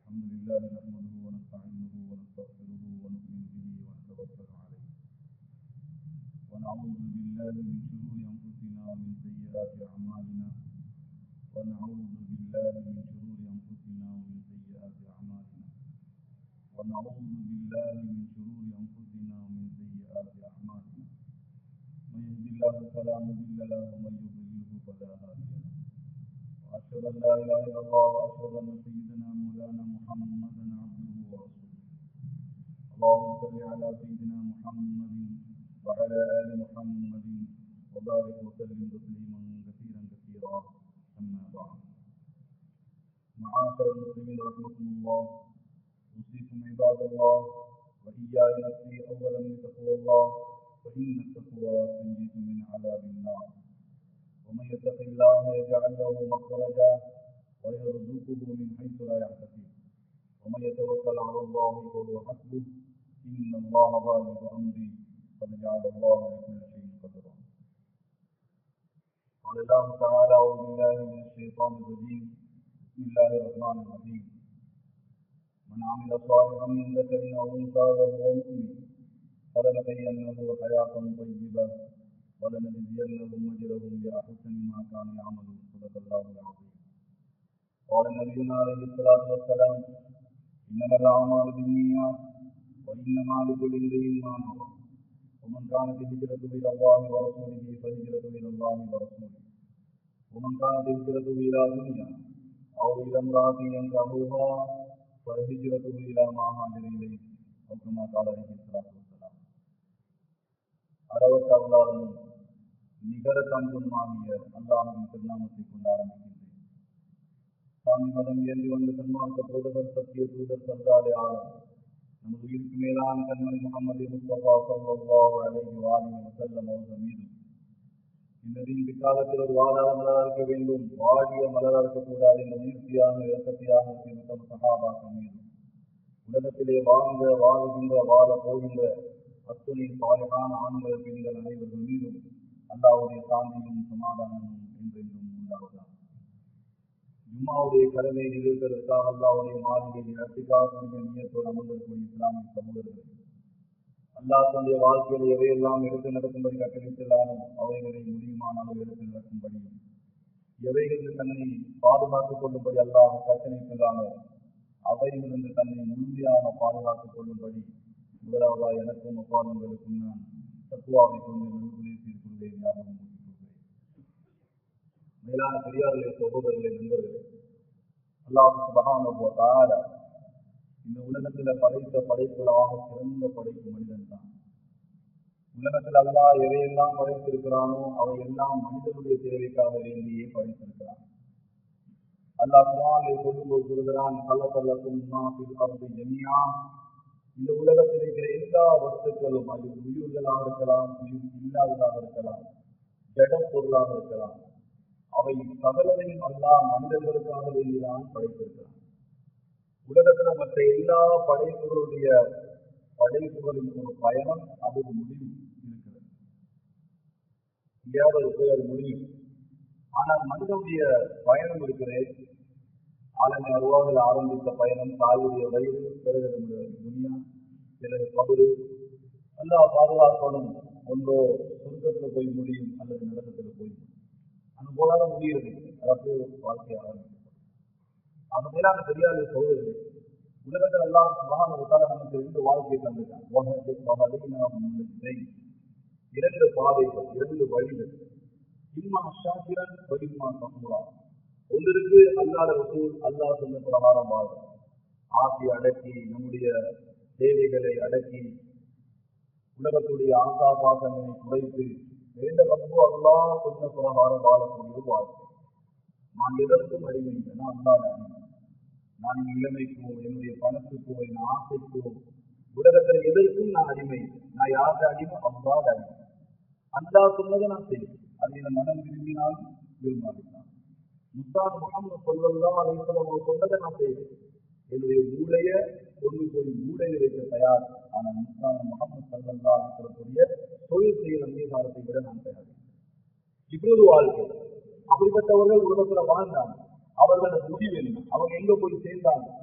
الحمد لله نحمده ونستعينه ونستغفره ونؤمن به ونتوكل عليه ونعوذ بالله من شرور انفسنا ومن سيئات اعمالنا ونعوذ بالله من شرور انفسنا ومن سيئات اعمالنا ونعوذ بالله من شرور انفسنا ومن سيئات اعمالنا من يهد الله فلا مضل له ومن يضلله فلا هادي له واشهد ان لا اله الا الله واشهد ان سيدنا مولانا محمدا عبده ورسوله اللهم صل على سيدنا محمد وعلى ال محمد وبارك وسلم تسليما كثيرا كثيرا اما بعد معاشر المسلمين رحمكم الله اوصيكم عباد الله واياي نفسي اولا بتقوى الله فان التقوى تنجيكم من عذاب النار ومن يتق الله يجعل له مخرجا ويرزقه من حيث لا يحتسب ومن يتوكل على الله فهو حسبه ان الله بالغ امري قد جعل الله لكل شيء قدرا قال الله تعالى اعوذ بالله من الشيطان الرجيم بسم الله الرحمن الرحيم من عمل صالحا من ذكر او انثى وهو مؤمن فلنحيينه حياه طيبه ولنجزينهم اجرهم باحسن ما كانوا يعملون صدق الله العظيم قال نبينا عليه الصلاه والسلام انما الاعمال بالنيات وانما لكل امرئ ما نوى ومن كانت هجرته الى الله ورسوله فهجرته الى الله ورسوله ومن كانت هجرته الى دنيا او الى امراه ينكحها فهجرته الى ما هاجر اليه او كما قال عليه الصلاه والسلام அறவற்ற அல்லாரும் நிகர கண்புமாகிய அல்லாஹின் திருநாமத்தை கொண்டு ஆரம்பிக்கின்றேன் சாமி மதம் ஏந்தி வந்த சன்மார்க்க தூதர் சத்திய தூதர் சர்தாலே ஆளும் நமது உயிருக்கு மேலான கண்மணி முகமது முஸ்தபா சல்லாஹ் அலைஹி வாலிஹி வஸல்லம் அவர்கள் மீது இந்த இந்த காலத்தில் ஒரு வாடாத மலராக இருக்க வேண்டும் வாடிய மலராக இருக்கக்கூடாது என்ற உயிர்த்தியாக இறக்கத்தியாக இருக்கின்ற சகாபாக்கள் மீது உலகத்திலே வாழ்ந்த வாழுகின்ற வாழ போகின்ற அத்துணை சாலையான ஆண்கள் பெண்கள் அனைவர்கள் மீதும் அல்லாவுடைய சாந்தியும் சமாதானமும் என்றென்றும் உண்டாவதாக ஜும்மாவுடைய கடமை நிறைவேற்றுவதற்காக அல்லாவுடைய மாளிகையில் அத்திகாக்கூடிய நீயத்தோடு அமர்ந்திருக்கூடிய இஸ்லாமிய சமூகர்கள் அல்லாஹ் தன்னுடைய வாழ்க்கையில் எவையெல்லாம் எடுத்து நடக்கும்படி கட்டளையிட்டாலும் அவைகளை முடியுமானாலும் எடுத்து நடக்கும்படியும் எவைகளில் தன்னை பாதுகாத்துக் கொள்ளும்படி அல்லாஹ் கட்டளையிட்டாலும் அவைகளிலிருந்து தன்னை முழுமையாக பாதுகாத்துக் கொள்ளும்படி முதலாவதா எனக்கும் அப்பாலங்களுக்கும் நான் தத்துவாவை கொண்டு நன்கொடை செய்து கொள்வேன் ஞாபகம் மேலான பெரியார்களே சகோதரர்களே நண்பர்களே அல்லாஹ் சுபகான இந்த உலகத்துல படைத்த படைப்புகளாக சிறந்த படைப்பு மனிதன் தான் உலகத்தில் அல்லாஹ் எதையெல்லாம் படைத்திருக்கிறானோ அவை எல்லாம் மனிதனுடைய தேவைக்காக வேண்டியே படைத்திருக்கிறான் அல்லாஹ் குரானை சொல்லும்போது சொல்கிறான் கள்ளத்தல்லக்கும் அப்படி ஜமியா இந்த உலகத்தில் இருக்கிற எல்லா வஸ்துக்களும் அது உயிர்களாக இருக்கலாம் உயிர் இல்லாததாக இருக்கலாம் ஜட பொருளாக இருக்கலாம் அவை சகலதையும் அல்லா மனிதர்களுக்காக வேண்டிதான் படைத்திருக்கிறான் உலகத்துல மற்ற எல்லா படைப்புகளுடைய படைப்புகளின் ஒரு பயணம் அது ஒரு முடிவு இருக்கிறது எங்கேயாவது போய் அது முடியும் ஆனால் மனிதனுடைய பயணம் இருக்கிறது ஆலமி அருவாவில் ஆரம்பித்த பயணம் தாயுடைய வயிறு பிறகு துனியா பிறகு கபரு எல்லா பாதுகாக்கணும் ஒன்றோ சுருக்கத்தில் போய் முடியும் அல்லது நடக்கத்தில் போய் முடியும் அங்கு போதாத முடியுது அதாவது வாழ்க்கை ஆரம்பிக்கும் அந்த மேலான பெரியாரு சோதரர்கள் உலகத்தில் எல்லாம் சுகான உதார நமக்கு ரெண்டு வாழ்க்கையை தந்துட்டான் இரண்டு பாதைகள் இரண்டு வழிகள் இம்மா ஷாக்கிரன் வலிமா கம்புரா ஒன்றிற்கு அல்லாத ரசூல் அல்லா சொன்ன பிரகாரம் வாழும் ஆசை அடக்கி நம்முடைய தேவைகளை அடக்கி உலகத்துடைய ஆசா பாசங்களை குறைத்து வேண்ட ரப்போ அல்லா சொன்ன பிரகாரம் வாழக்கூடிய வாழ்க்கை நான் எதற்கும் அடிமை நான் அல்லாத அடிமை நான் என் இளமைக்கோ என்னுடைய பணத்துக்கோ என் ஆசைக்கோ உலகத்தில் எதற்கும் நான் அடிமை நான் யாருக்கு அடிமை அல்லாத அடிமை அல்லா சொன்னதை நான் செய்வேன் அதை என் மனம் விரும்பினாலும் விரும்பாவிட்டான் முஸ்தான் முகமது சொல்லா அலைசலம் அவர் சொன்னதை நான் செய்வேன் என்னுடைய மூளைய கொண்டு போய் மூளையில் வைக்க தயார் ஆனால் முஸ்தான் முகமது சல்லல்லா அலைசலத்துடைய தொழில் செயல் அங்கீகாரத்தை விட நான் தயார் இப்படி ஒரு வாழ்க்கை அப்படிப்பட்டவர்கள் உலகத்துல வாழ்ந்தாங்க அவர்களோட முடிவு என்ன அவங்க எங்க போய் சேர்ந்தாங்க குரான்ல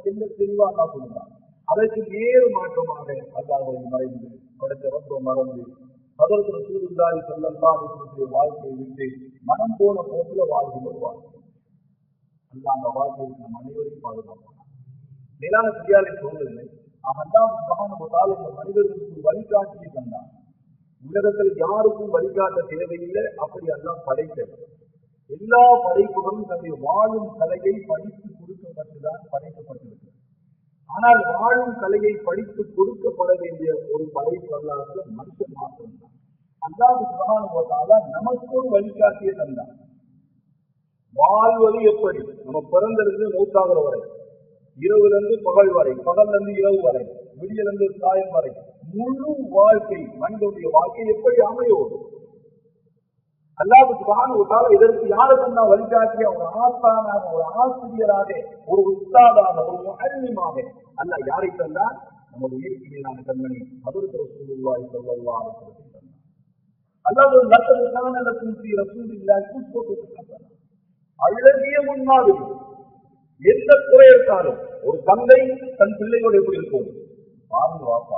தெல்ல தெளிவா அல்லா சொல்லுறான் அதற்கு நேரு மாற்றமாக அல்லாஹை மறைந்து படைத்த ரொம்ப மறந்து அதற்கு சூழ்நிலை செல்லல்லா இருக்கிற வாழ்க்கையை விட்டு மனம் போன போக்குல வாழ்கிற வாழ்க்கை அல்ல அந்த வாழ்க்கைக்கு நம் அனைவரையும் பாதுகாப்பான் மேலான பிரியாலை சொல்வதில்லை அவன்தான் மகான இந்த மனிதர்களுக்கு வழிகாட்டியை தந்தான் உலகத்தில் யாருக்கும் வழிகாட்ட தேவையில்லை அப்படி எல்லாம் படைத்தது எல்லா படைப்புகளும் தன்னுடைய வாழும் கலையை படித்து கொடுக்கப்பட்டுதான் படைக்கப்பட்டிருக்கிறது ஆனால் வாழும் கலையை படித்து கொடுக்கப்பட வேண்டிய ஒரு படைப்பு வரலாறு மனுஷன் மாத்திரம்தான் அல்லாது சுகானுபவத்தால நமக்கு ஒரு வழிகாட்டியை தந்தான் வாழ்வது எப்படி நம்ம பிறந்திருந்து மூத்தாகிற வரை இரவுல இருந்து பகல் வரை பகல்ல இருந்து இரவு வரை விடியல இருந்து சாயம் வரை முழு வாழ்க்கை மனிதனுடைய வாழ்க்கை எப்படி அமையும் அல்லாவுக்கு வாங்க ஒரு காலம் இதற்கு யாரு தந்தா வழிகாட்டிய ஒரு ஆசானாக ஒரு ஆசிரியராக ஒரு உஸ்தாதாக ஒரு முகன்யமாக அல்ல யாரை தந்தா நமது உயிருக்கு மேலான கண்மணி மதுரை சூழ்வாய் சொல்லவா அல்லாத லட்சம் காணலக்கும் ஸ்ரீ ரசூலில்லாய் புஷ்பத்து அழகிய முன்மாதிரி எந்த குறை இருக்காலும் ஒரு தந்தை தன் பிள்ளையோடு எப்படி இருக்கும் பாருங்க வாப்பா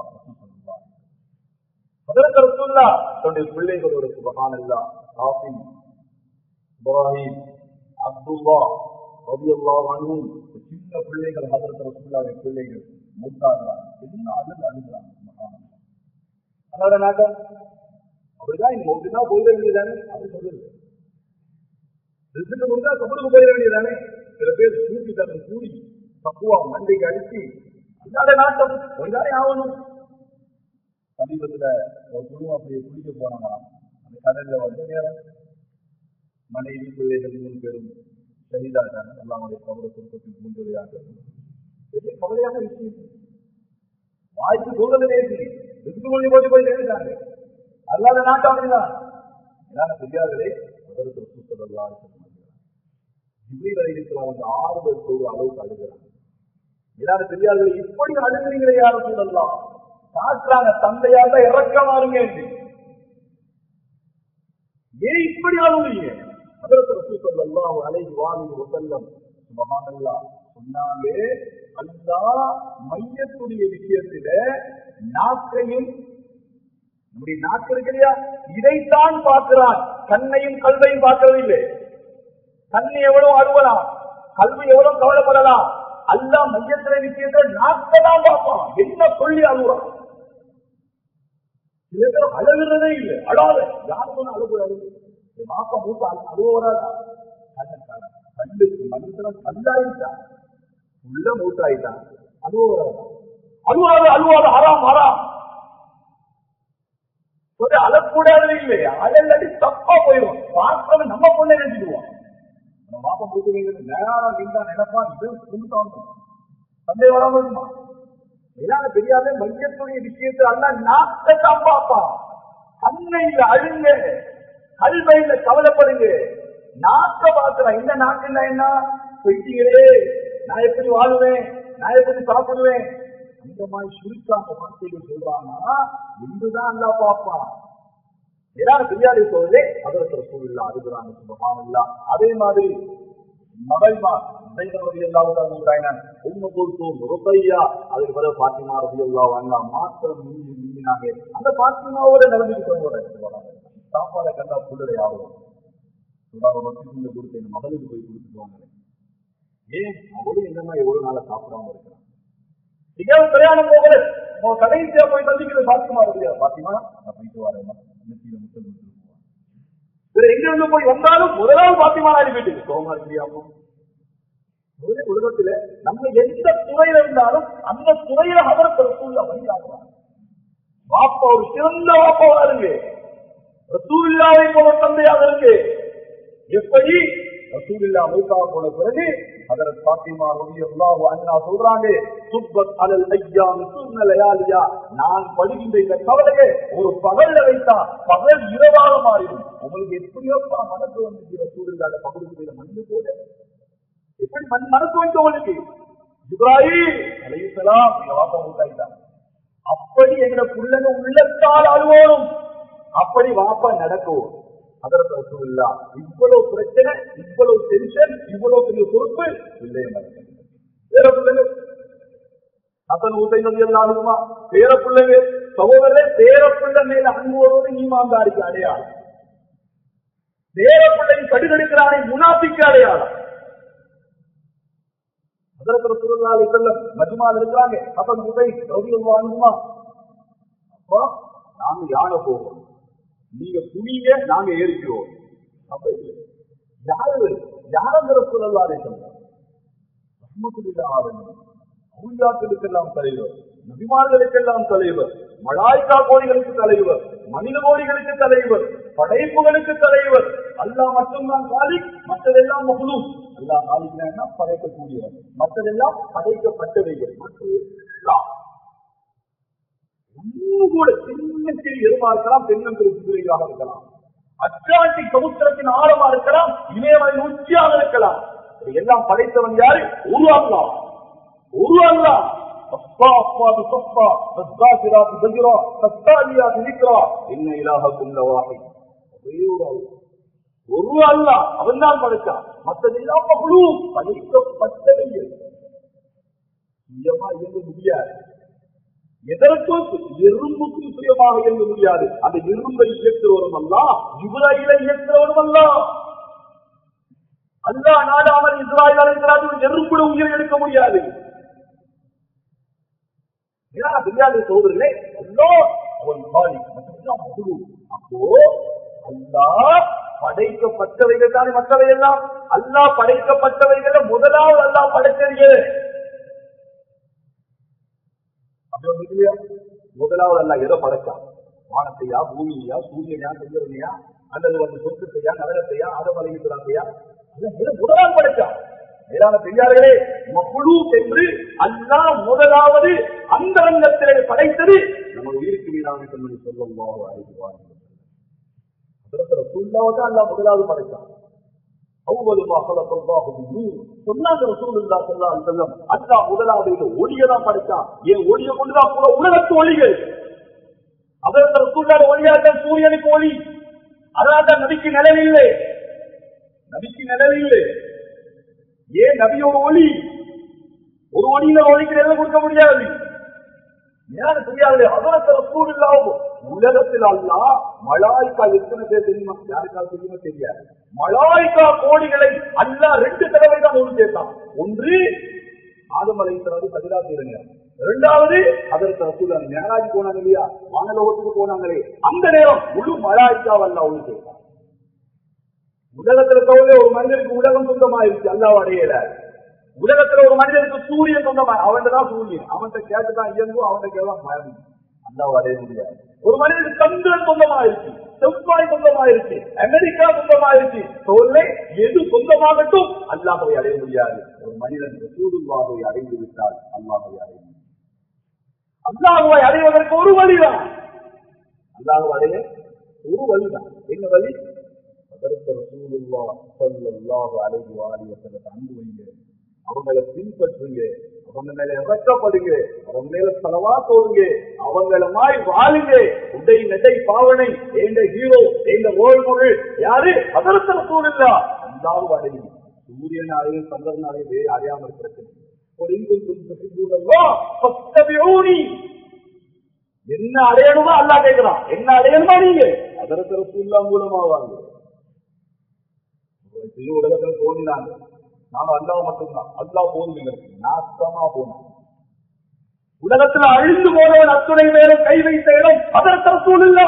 அதற்கு ரசூல்லா தன்னுடைய பிள்ளைகளோட சுபஹானல்லா ஆசிம் இப்ராஹிம் அப்துல்லா ரபியுல்லா அனுவும் சின்ன பிள்ளைகள் ஹதரத் ரசூல்லாவுடைய பிள்ளைகள் மூத்தாங்களா என்ன அழுது அழுகிறாங்க சுபஹானல்லா அதோட நாட்டம் அப்படிதான் இங்க ஒன்றுனா போயிட வேண்டியதானே அப்படி சொல்லுது ரிசுக்கு முடிஞ்சா கபலுக்கு போயிட வேண்டியதானே சில பேர் தூக்கி தன்னை கூடி தப்புவா மண்டைக்கு அடிச்சு அல்லாத நாட்டம் ஒன்றானே ஆகணும் சமீபத்துல ஒரு குடும்பம் அப்படி குளிக்க போனாங்க அந்த கடல்ல வந்து நேரம் மனைவி பிள்ளைகள் மூணு பேரும் ஷஹீதாட்டாங்க அல்லாவுடைய கவலை குடும்பத்தின் பூஞ்சொலியாக பெரிய கவலையான விஷயம் வாய்ப்பு சொல்றதே இருக்கு ரிசுக்கு கொண்டு போட்டு போய் சேர்ந்துட்டாங்க அல்லாத நாட்டம் அப்படிதான் என்னால தெரியாதே அதற்கு சுத்ததல்லா ஜிப்ரீல் அலிஸ்லாம் வந்து ஆறுதல் சொல்ற அளவுக்கு அழுகிறாங்க என்னால தெரியாதே இப்படி அழுகிறீங்களே யாரும் சொல்லலாம் காட்டுறாங்க தந்தையாக இறக்கமா இருங்க ஏன் இப்படி அழுவீங்க அதற்கு ரசூசல்லாம் அலைஹி வாலி வசல்லம் சுபஹானல்லா சொன்னாங்க அல்லா மையத்துடைய விஷயத்தில நாக்கையும் நம்முடைய நாக்கு இருக்கு இல்லையா இதைத்தான் பார்க்கிறான் கண்ணையும் கல்வையும் பார்க்கறது இல்லை கண்ணு எவ்வளவு அழுவலாம் கல்வி எவ்வளவு கவலைப்படலாம் அல்லா மையத்தில விஷயத்தை நாக்கை தான் பார்ப்பான் என்ன சொல்லி அழுகுறான் சில பேர் அழகுறதே இல்லை அழாத யாருக்கும் அழுகுறாரு மாப்பா மூத்த அழுவராதா கல்லுக்கு மனுஷன் கல்லாயிட்டான் உள்ள மூத்தாயிட்டான் அழுவராதா அழுவாது அழுவாது ஹராம் ஹராம் ஒரு அழக்கூடாது இல்லையா அழலடி தப்பா போயிடும் பார்க்கணும் நம்ம பொண்ணை நினைச்சிடுவோம் நம்ம மாப்பா மூத்து நேரம் நீங்க நினைப்பான் இது கும்பிட்டு சந்தேகம் வராம இருக்குமா மேலான பெரியாவே மையத்துடைய விஷயத்தில் அல்ல நாட்டை தான் பார்ப்பான் கண்ணையில் அழுங்க கல்வையில கவலைப்படுங்க நாக்க பார்க்கிறான் இந்த நாட்டுல என்ன பெட்டிகளே நான் எப்படி வாழுவேன் நான் எப்படி சாப்பிடுவேன் அந்த மாதிரி சுருக்காங்க வார்த்தைகள் சொல்றாங்கன்னா என்றுதான் அல்லா பார்ப்பான் ஏதாவது பெரியாரி சொல்றதே அதற்கு சூழ்நிலை அதுக்குறாங்க சுபகாம் இல்லா அதே மாதிரி மகள்மார் அதுக்கு பிறகு பாத்திமா ரவி அல்லா வாங்க மாத்திரம் மிஞ்சி மிஞ்சினாங்க அந்த பாத்திமாவோட நடந்துக்கிட்டு சாப்பாடை கண்டா புள்ளடை ஆகும் ரொட்டி கொடுத்து என் மகளுக்கு போய் கொடுத்துருவாங்க ஏன் அவரும் இந்த மாதிரி எவ்வளவு நாளா சாப்பிடாம இருக்கிறான் எங்கேயாவது பிரயாணம் போகல கடைசியா போய் சந்திக்கிறது பாத்திமா ரவியா பாத்திமா நான் போயிட்டு வரேன் நெத்தியில முத்தம் கொடுத்துருவான் வேற எங்க இருந்து போய் வந்தாலும் முதலாவது பாத்திமா நாடி வீட்டுக்கு கோமா இல்லையாமோ ஒரே உலகத்துல நம்ம எந்த துறையில இருந்தாலும் அந்த துறையில அவருக்கு ரசூல்லா வழிகாட்டுவாங்க வாப்பா ஒரு சிறந்த வாப்பாவா இருக்கு ரசூல்லாவை போல தந்தையாக இருக்கு எப்படி ரசூல்லா மூத்தா போன பிறகு அதற்கு பாத்திமா ரவி அல்லாஹ் அண்ணா சொல்றாங்க சுப்பத் அலல் ஐயா சுர்னலையாலியா நான் படுகின்ற இந்த கவலையை ஒரு பகல்ல வைத்தா பகல் இரவாக மாறிடும் உங்களுக்கு எப்படியோப்பா மனசு வந்து ரசூல்லாத பகுதிக்கு போய் மண்ணு போட எப்படி மண் மனசு வந்து உங்களுக்கு இப்ராஹிம் அலையுசலாம் எங்க வாப்பா மூத்தாயிட்டாங்க அப்படி எங்க புள்ளங்க உள்ளத்தால் அழுவோம் அப்படி வாப்பா நடக்கும் அதற்கு ரசூல்லா இவ்வளவு பிரச்சனை இவ்வளவு டென்ஷன் இவ்வளவு பெரிய பொறுப்பு இல்லையே வேற பிள்ளைங்க ஹசன் ஹுசைன் நபி எல்லாம் இருக்குமா பேர பிள்ளைங்க சகோதரே பேர பிள்ளை மேல அன்போடு ஈமான்தாருக்கு அடையாளம் பேர பிள்ளை கடுகெடுக்கிறானே முனாபிக்கு அடையாளம் அதற்கு சுருளாலை செல்ல மஜ்மால் இருக்கிறாங்க ஹசன் ஹுசைன் ரவி அனுமா அப்பா நாங்க யானை போவோம் நீங்க துணிங்க நாங்க ஏறிக்கிறோம் அப்ப இல்லை. யாரு யாரங்கிற சொல்லலாரே சொல்ல அவுளியாக்களுக்கெல்லாம் தலைவர் நபிமார்களுக்கெல்லாம் தலைவர் மலாய்க்கா கோடிகளுக்கு தலைவர் மனித கோடிகளுக்கு தலைவர் படைப்புகளுக்கு தலைவர் அல்லாஹ் மட்டும்தான் காலி மற்றதெல்லாம் மகளும் அல்லாஹ் காலிக்னா படைக்கக்கூடியவர் மற்றதெல்லாம் படைக்கப்பட்டவைகள் மற்றதெல்லாம் ஒண்ணு கூட சின்ன சிறிய எருமா இருக்கலாம் தென்னந்திரி குதிரைகளாக இருக்கலாம் அட்லாண்டிக் சமுத்திரத்தின் ஆழமா இருக்கலாம் இமயமலை உச்சியாக இருக்கலாம் இதை எல்லாம் படைத்தவன் யாரு ஒரு அல்லா ஒரு அல்லா அப்பா அப்பா துப்பா தஸ்தாசிரா துபஜிரா தஸ்தாலியா துதிக்கிறா என்ன இலாகக்கும் லவாஹி ஒரே ஒரு அல்லா ஒரு அல்லா அவன் தான் படைச்சான் மற்றதெல்லாம் முழு படைக்கப்பட்டவைகள் சுயமா இயங்க முடியாது எதற்கும் எறும்புக்கும் சுயமாக இயங்க முடியாது அந்த எறும்பை இயக்குறவரும் அல்ல இப்ராஹிலை இயக்குறவரும் அல்ல அல்லா நாடாமல் இஸ்ராயல் அழைக்கிறாரு எறும்புட உயிரை எடுக்க முடியாது தெரியாத சோதரிலே அல்லோ அவன் பாலி மற்றெல்லாம் முழு அப்போ அல்லா படைக்கப்பட்டவைகள் தானே மற்றவை எல்லாம் அல்லா படைக்கப்பட்டவைகளை முதலாவது அல்லா படைச்சது அப்படி ஒண்ணு இல்லையா முதலாவது அல்ல எதை படைச்சான் வானத்தையா பூமியா சூரியனையா சந்திரனையா அல்லது வந்து சொர்க்கத்தையா நரகத்தையா ஆதமலையா முதலாவது படைச்சான் மேலான பெரியார்களே மகுழு என்று அல்லா முதலாவது அந்த ரங்கத்திலே படைத்தது நம்ம உயிருக்கு மீதான சொன்னது சொல்லும் அறிவான் அல்லா முதலாவது படைத்தான் முதலாவது ஒளியதான் படைத்தான் என் ஒளிய கொண்டுதான் கூட உலகத்து ஒளிகள் அதற்கு ஒளியாக சூரியனுக்கு ஒளி அதனால நபிக்கு நிழல் இல்லை நபிக்கு நிழல் இல்லை ஏன் நபி ஒரு ஒளி ஒரு ஒளியில ஒளிக்கு நிழல் கொடுக்க முடியாது தெரியாது அதற்கு ரசூல் இல்லாமல் உலகத்தில் அல்லா மலாய்க்கா எத்தனை பேர் தெரியுமா யாருக்காவது தெரியுமா தெரியாது மலாய்க்கா கோடிகளை அல்லா ரெண்டு தடவை தான் ஒன்று சேர்த்தான் ஒன்று ஆதமலை தடவை பதிலா செய்யுங்க இரண்டாவது அதற்கு ரசூல் மேலாஜி போனாங்க இல்லையா வானலோகத்துக்கு போனாங்களே அந்த நேரம் முழு மலாய்க்கா அல்லா ஒன்று சேர்த்தான் உலகத்துல தவிர ஒரு மனிதனுக்கு உலகம் சொந்தமாயிருச்சு அல்லாஹ் அடையல உலகத்துல ஒரு மனிதனுக்கு சூரியன் சொந்தமா அவன் தான் சூரியன் அவன்கிட்ட கேட்டுதான் இயங்கும் அவன்கிட்ட கேட்கலாம் மயம் அல்லாஹ் அடைய முடியாது ஒரு மனிதனுக்கு சந்திரன் சொந்தமாயிருச்சு செவ்வாய் சொந்தமாயிருச்சு அமெரிக்கா சொந்தமாயிருச்சு சொல்ல எது சொந்தமாகட்டும் அல்லாஹை அடைய முடியாது ஒரு மனிதன் சூதுல்லாவை அடைந்து விட்டால் அல்லாஹை அடைய முடியும் அல்லாஹுவை அடைவதற்கு ஒரு வழிதான் அல்லாஹ் அடைய ஒரு வழிதான் என்ன வழி அதற்கு ரசூலுல்லா ஸல்லல்லாஹு அலைஹி வஸல்லம் அன்பு வைங்க அவங்களை பின்பற்றுங்க அவங்க மேல இறக்கப்படுங்க அவங்க மேல செலவா போடுங்க அவங்கள மாதிரி வாழுங்க உடை நடை பாவனை எந்த ஹீரோ எந்த ரோல் மாடல் யாரு அதற்கு ரசூலுல்லா அல்லாஹ் அடையும் சூரியனாலையும் சந்திரனாலையும் வேறு அறியாம இருக்கிறது ஒரு இங்கும் என்ன அடையணுமோ அல்லா கேட்கிறான் என்ன அடையணுமா நீங்க அதற்கு ரசூல்லா மூலமா வாங்க பெரிய உலகத்தில் தோணினாங்க நாம அல்லா மட்டும்தான் அல்லா போதும் எங்களுக்கு நாசமா போனோம் உலகத்தில் அழிந்து போனவன் அத்துணை மேலும் கை வைத்த இடம் அதற்கு ரசூல் இல்லா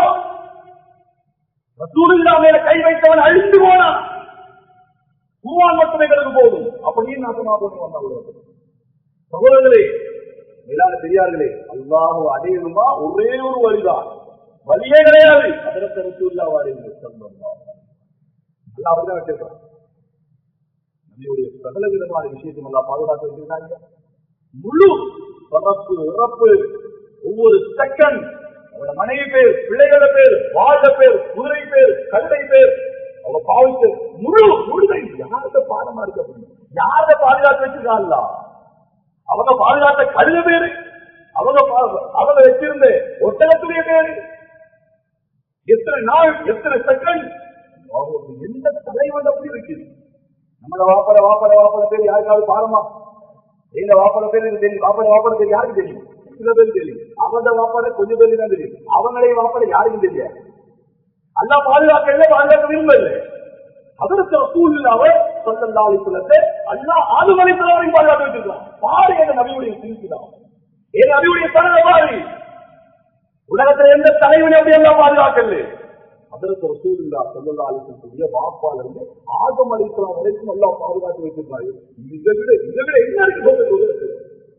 ரசூல் இல்லா மேல கை வைத்தவன் அழிந்து போனான் குருவான் மட்டும் எங்களுக்கு போதும் அப்படியே நாசமா போன வந்தா உலகத்தில் சகோதரர்களே மேலான பெரியார்களே அல்லாஹு அடையணுமா ஒரே ஒரு வழிதான் வழியே கிடையாது அதற்கு ரசூல்லா வாருங்கள் சொல்லலாம் அல்லா அப்படிதான் வச்சிருக்கான் நம்முடைய சகல விதமான விஷயத்தையும் எல்லாம் பாதுகாத்து வச்சிருக்காங்க முழு பரப்பு இறப்பு ஒவ்வொரு செகண்ட் அவரோட மனைவி பேர் பிள்ளைகள பேர் வாழ்ந்த பேர் குதிரை பேர் கல்லை பேர் அவங்க பாவித்த முழு முழுதை யார்கிட்ட பாடமா இருக்க முடியும் யார்கிட்ட பாதுகாத்து வச்சிருக்காங்களா அவங்க பாதுகாத்த கழுத பேரு அவங்க பா- அவங்க வச்சிருந்த ஒட்டகத்துடைய பேரு எத்தனை நாள் எத்தனை செகண்ட் அவங்களுக்கு எந்த தலைவன் அப்படி இருக்குது நம்மள வாப்பட வாப்பட வாப்பட பேர் யாருக்காவது பாரமா எங்க வாப்பட பேர் எனக்கு தெரியும் வாப்பட வாப்பட பேர் யாருக்கு தெரியும் சில பேர் தெரியும் அவங்க வாப்பட கொஞ்சம் பேருக்கு தான் தெரியும் அவங்களே வாப்பட யாருக்கும் தெரியாது அல்லா பாதுகாக்கல பாதுகாக்க விரும்பல அதற்கு ரசூல் அவர் சொல்லி சொல்லத்தை அல்லா ஆளுமலை தலைவரையும் பாதுகாத்து வச்சிருக்கான் பாரு எங்க நபியுடைய சிரிச்சுதான் என் நபியுடைய தனத பாரு உலகத்துல எந்த தலைவனை அப்படி எல்லாம் பாதுகாக்கல அதற்கு ரசூல்லா சொல்லல்லா அலிசனுடைய வாப்பால இருந்து ஆதம் அலிஸ்லாம் வரைக்கும் எல்லாம் பாதுகாத்து வச்சிருக்காரு இதை விட இதை விட என்ன இருக்கு சொல்லுறது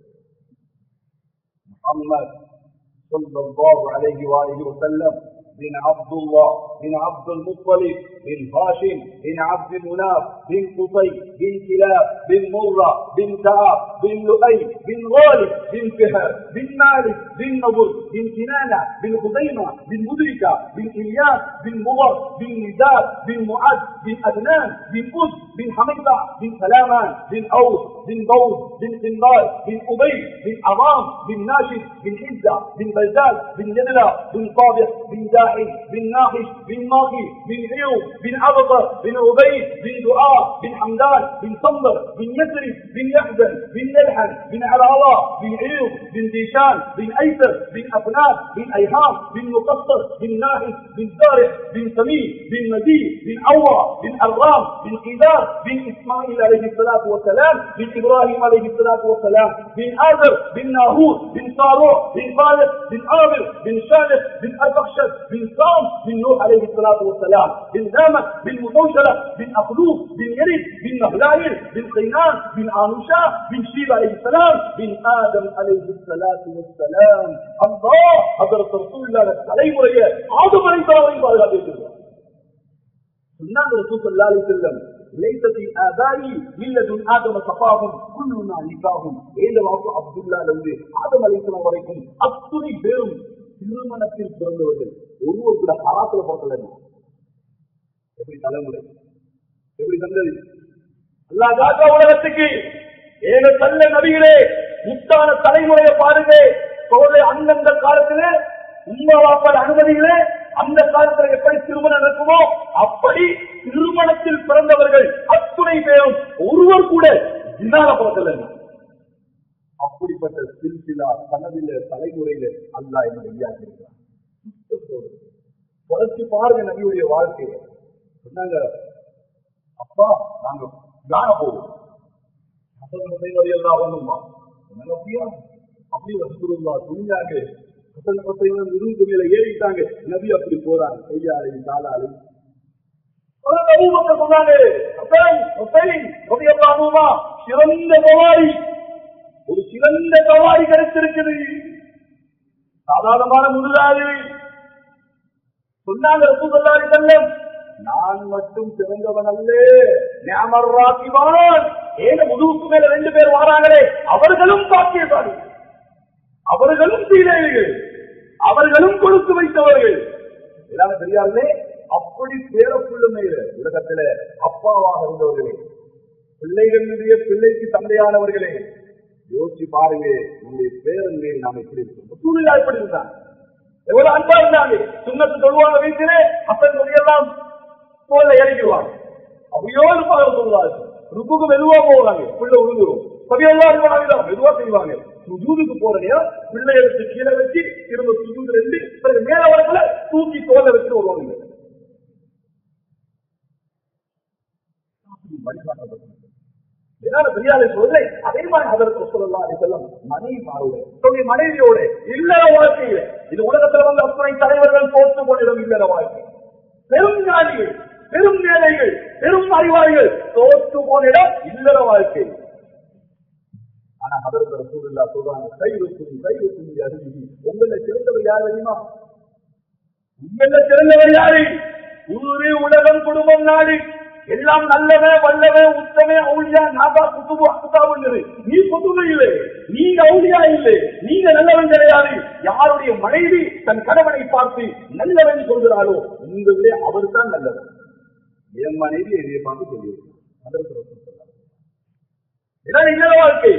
முகம்மது சொல்லல்லாஹு அலைஹி வஆலிஹி வஸல்லம் بن عبد الله بن عبد المطلب بن هاشم بن عبد مناف بن قصي بن كلاب بن مرة بن كعب بن لؤي بن غالب بن فهر بن مالك بن نضر بن كنانة بن خزيمة بن مدركة بن إلياس بن مضر بن نزار بن معد بن أدنان بن أس بن حميدة بن سلامان بن أوس بن داود بن قنبال بن أبي بن أمام بن ناشد بن حزة بن بزال بن يدلة بن صابر بن داعي بن ناقش بن ماقي بن عيوب بن عبقر بن عبيد بن دعاء بن حمدان بن صندر بن يسري بن يحزن بن يلحن بن علاوة بن عيوب بن ديشان بن أيسر بن أفنان بن أيهام بن مقصر بن ناحس بن زارع بن سمين بن مدي بن عوى بن أرغام بن قدار بن إسماعيل عليه الصلاة والسلام بن إبراهيم عليه الصلاة والسلام بن آذر بن ناهور بن صاروع بن خالد بن عامر بن شالح بن أربخشد بن صام بن نوح عليه الصلاة والسلام بن نامك بن متوشلة بن أقلوب بن يرد بن مهلايل بن قينان بن آنوشا بن شيب عليه السلام بن آدم عليه الصلاة والسلام الله حضرت رسول الله தலைமுறைய ஆதம் அலைத்தவரையும் பாதுகாத்து சொன்னாங்க ரசூல் ஸல்லல்லாஹு அலைஹி வஸல்லம் ليس في آبائي ملة آدم صفاهم كلنا نكاهم ஏந்த வாக்கு அப்துல்லால இருந்து ஆதம் அலைஹிஸ்ஸலாம் வரைக்கும் அத்துணை பேரும் திருமணத்தில் பிறந்தவர்கள் ஒருவர் கூட ஹராத்துல பிறக்கல எப்படி தலைமுறை எப்படி தந்தது அல்லா காக்கா உலகத்துக்கு ஏழு தள்ள நபிகளே முத்தான தலைமுறையை பாருங்க சோழ அந்தந்த காலத்திலே உண்மை வாப்பாடு அனுமதிகளே அந்த காலத்துல எப்படி திருமணம் நடக்குமோ அப்படி திருமணத்தில் பிறந்தவர்கள் அத்துணை பேரும் ஒருவர் கூட ஜினால பிறக்கல அப்படிப்பட்ட சில்சிலா கனவில தலைமுறையில அல்லா என்ன வெளியாகிருக்கிறார் குறைச்சி பாருங்க நபியுடைய வாழ்க்கையை சொன்னாங்க அப்பா நாங்க காண போவோம் எல்லாம் வந்துமா அப்படியா அப்படி வசூருல்லா துணிஞ்சாங்க ஹசன் ஹசைன் இருபது மேல ஏறிட்டாங்க நபி அப்படி போறாங்க கையாலை காலாலை சொன்னாங்க சிறந்த கவாரி ஒரு சிறந்த கவாரி கிடைச்சிருக்குது சாதாரணமான முதலாளி சொன்னாங்க ரசூலுல்லாஹி செல்லம் நான் மட்டும் சிறந்தவன் அல்ல ஞாமர் ராக்கிவான் ஏக முதுகுக்கு மேல ரெண்டு பேர் வராங்களே அவர்களும் பாக்கியசாலி அவர்களும் சீலைகள் அவர்களும் கொடுத்து வைத்தவர்கள் எல்லாம் தெரியாதே அப்படி பேரப்புள்ளுமையில உலகத்துல அப்பாவாக இருந்தவர்களே பிள்ளைகளுடைய பிள்ளைக்கு தந்தையானவர்களே யோசிச்சு பாருங்க உங்களுடைய பேரன் மேல் நாம் எப்படி இருக்கோம் சூழ்நிலை எப்படி இருந்தாங்க எவ்வளவு அன்பா இருந்தாங்க சுண்ணத்து சொல்லுவாங்க வீட்டிலே அப்பன் எல்லாம் தோல்ல இறங்கிடுவாங்க அப்படியோ இருப்பாங்க சொல்லுவாங்க ருக்குக்கு மெதுவா போவாங்க பிள்ளை உழுந்துரும் சபையெல்லாம் இருப்பாங்க மெதுவா செய்வாங்க சுஜூதுக்கு போற நேரம் பிள்ளை எடுத்து கீழே வச்சு திரும்ப சுஜூது ரெண்டு பிறகு மேல வரக்குள்ள தூக்கி தோலை வச்சு வருவாங்க சொல்றேன் அதே மாதிரி அதற்கு சொல்லலாம் செல்லம் மனைவி மாறுவது மனைவியோட இல்லற வாழ்க்கையில இது உலகத்துல வந்து அத்தனை தலைவர்கள் போட்டு கொண்டிடும் இல்லற வாழ்க்கை பெரும் ஞானிகள் பெரும் மேலைகள் பெரும் அறிவாளிகள் தோற்று போனிடம் இல்லற வாழ்க்கை ஆனா அதற்கு சூழலா சொல்றாங்க கைருக்கும் கைருக்கும் அருகி உங்களை சிறந்தவர் யார் தெரியுமா உங்களை சிறந்தவர் யாரு ஊரே உலகம் குடும்பம் நாடு எல்லாம் நல்லவன் வல்லவன் உத்தமே அவுளியா நாபா குத்துபு அக்குதாவுங்கிறது நீ குத்துபு இல்லை நீங்க அவுளியா இல்லை நீங்க நல்லவன் கிடையாது யாருடைய மனைவி தன் கணவனை பார்த்து நல்லவன் சொல்கிறாளோ உங்களே அவர் தான் நல்லவன் என் மனைவி என்னை பார்த்து சொல்லியிருக்கான் இதான் இல்ல வாழ்க்கை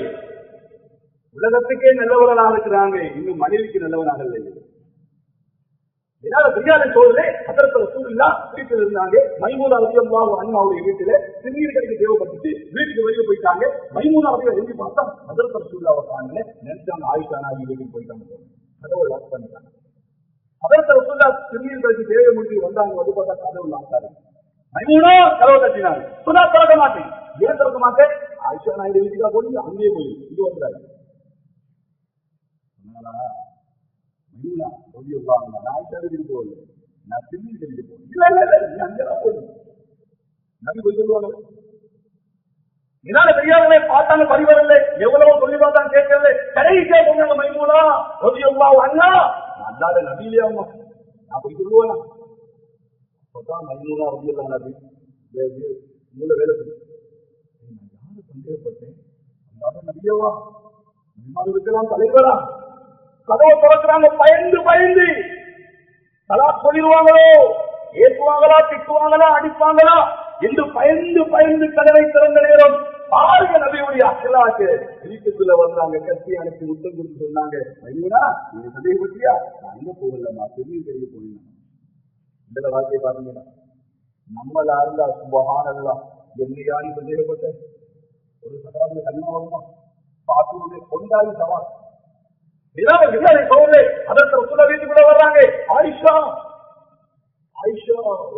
உலகத்துக்கே நல்லவர்களாக இருக்கிறாங்க இன்னும் மனைவிக்கு நல்லவனாக இல்லை என்னால தெரியாத சோழரே அதற்கு சூழ்நிலா வீட்டில் இருந்தாங்க மைமூனா ரத்தியம்லாம் அண்ணாவுடைய வீட்டுல சிறுநீர் கடைக்கு தேவைப்பட்டுச்சு வீட்டுக்கு வெளியே போயிட்டாங்க மைமூனா ரத்தியம் எழுதி பார்த்தா அதற்கு சூழ்நிலாவை காணல நினைச்சாங்க ஆயுஷா நாயகி வீட்டுக்கு போயிட்டாங்க கதவை லாக் பண்ணிட்டாங்க அதற்கு ரசூல்லா சிறுநீர் கடைக்கு தேவை முடிஞ்சு வந்தாங்க வந்து பார்த்தா கதவு லாக் ஆகுது மைமூனா கதவை தட்டினாங்க சொன்னா திறக்க மாட்டேன் ஏன் திறக்க மாட்டேன் ஆயிஷா நாயுடு வீட்டுக்கா போய் அங்கேயே போய் இங்க வந்துடாரு சொன்னாங்களா மைமூனா சொல்லி வாங்க நான் ஆயிஷா வீட்டுக்கு போகல நான் சிறுநீர் கடைக்கு போகல இல்ல இல்ல இல்ல நீ அங்கதான் போய் நபி போய் சொல்லுவாங்க என்னால தெரியாதவங்களே பார்த்தாங்க பரிவரல எவ்வளவு சொல்லி பார்த்தாங்க கேட்கல கடைசியா சொன்னாங்க மைமூனா ரவி அவ்வா அண்ணா அல்லாத நபியிலே அம்மா நான் போய் சொல்லுவேன் அப்பதான் மைமூனா ரவி அல்லா நபி மூல வேலை செய்யும் நான் யாரை சந்தேகப்பட்டேன் அல்லாத நபியவா விமானத்துக்கெல்லாம் தலைவரா கதவை திறக்கிறாங்க பயந்து பயந்து தலா சொல்லிடுவாங்களோ ஏற்றுவாங்களா திட்டுவாங்களா அடிப்பாங்களா என்று பயந்து பயந்து கதவை திறந்த நேரம் பாருங்க நபியுடைய அசலாக்கு வீட்டுக்குள்ள வந்தாங்க கத்தி அனுப்பி முத்தம் கொடுத்து சொன்னாங்க ஐயோடா இது சந்தேகப்பட்டியா நான் அங்க போகலம்மா திரும்பி தெரிய போனேன் இந்த வார்த்தையை பாத்தீங்கன்னா நம்மளா இருந்தா சுபகானல்லாம் என்னையா நீ சந்தேகப்பட்ட ஒரு சகராஜ கண்மாவமா பார்த்து கொண்டாடி சவால் அதற்கு சொல்ல வீட்டுக்குள்ள வர்றாங்க ஆயிஷா ஆயிஷா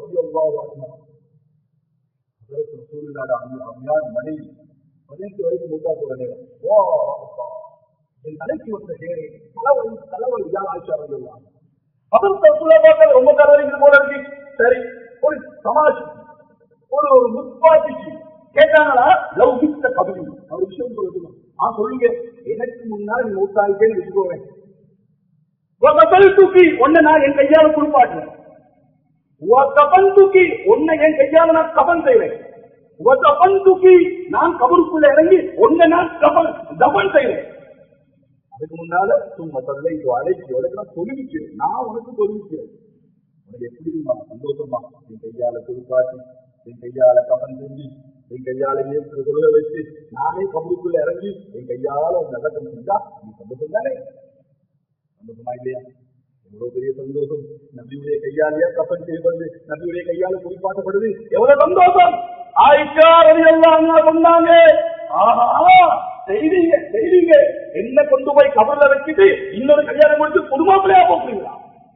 அதற்கு சூழ்நிலை அம்மையார் மனைவி பதினெட்டு வயசு மூத்தா போற நேரம் ஓ என் தலைக்கு வந்த நேரே தலைவலி தலைவலி யார் ஆயிஷா வருவாங்க அதற்கு சொல்ல பார்த்தாங்க ரொம்ப தலைவலிக்கு போல இருக்கு சரி ஒரு சமாஜ் ஒரு ஒரு முப்பாட்டிக்கு கேட்டாங்களா லவ் மிஸ்ட கபடி ஒரு விஷயம் சொல்லட்டுமா ஆ சொல்லுங்க எனக்கு முன்னால் நீ மூத்தாயிட்டேன்னு வச்சுக்கோவேன் தூக்கி ஒன்ன நான் என் கையால குளிப்பாட்டுவேன் கபன் தூக்கி உன்னை என் கையால நான் கபன் செய்வேன் கபன் தூக்கி நான் கபருக்குள்ள இறங்கி உன்னை நான் கபன் கபன் செய்வேன் அதுக்கு முன்னால சும்மா சொல்ல இது அழைச்சி உனக்கு நான் தொழுவிக்கிறேன் நான் உனக்கு தொழுவிக்கிறேன் உனக்கு எப்படிமா சந்தோஷமா என் கையால குளிப்பாட்டி என் கையால கபன் செஞ்சு என் கையால ஏற்று தொழுக வச்சு நானே கபருக்குள்ள இறங்கி என் கையால ஒரு நல்லக்கம் செஞ்சா நீ சந்தோஷம் தானே சந்தோஷமா இல்லையா எவ்வளவு பெரிய சந்தோஷம் நபியுடைய கையாலேயே கப்பல் செய்யப்படுது நபியுடைய கையால குறிப்பாட்டப்படுது எவ்வளவு சந்தோஷம் ஆயிஷா ரவி எல்லாம் சொன்னாங்க ஆஹா செய்தீங்க செய்தீங்க என்ன கொண்டு போய் கபர்ல வச்சுட்டு இன்னொரு கல்யாணம் முடிச்சு குடும்பத்திலேயே போக்குறீங்களா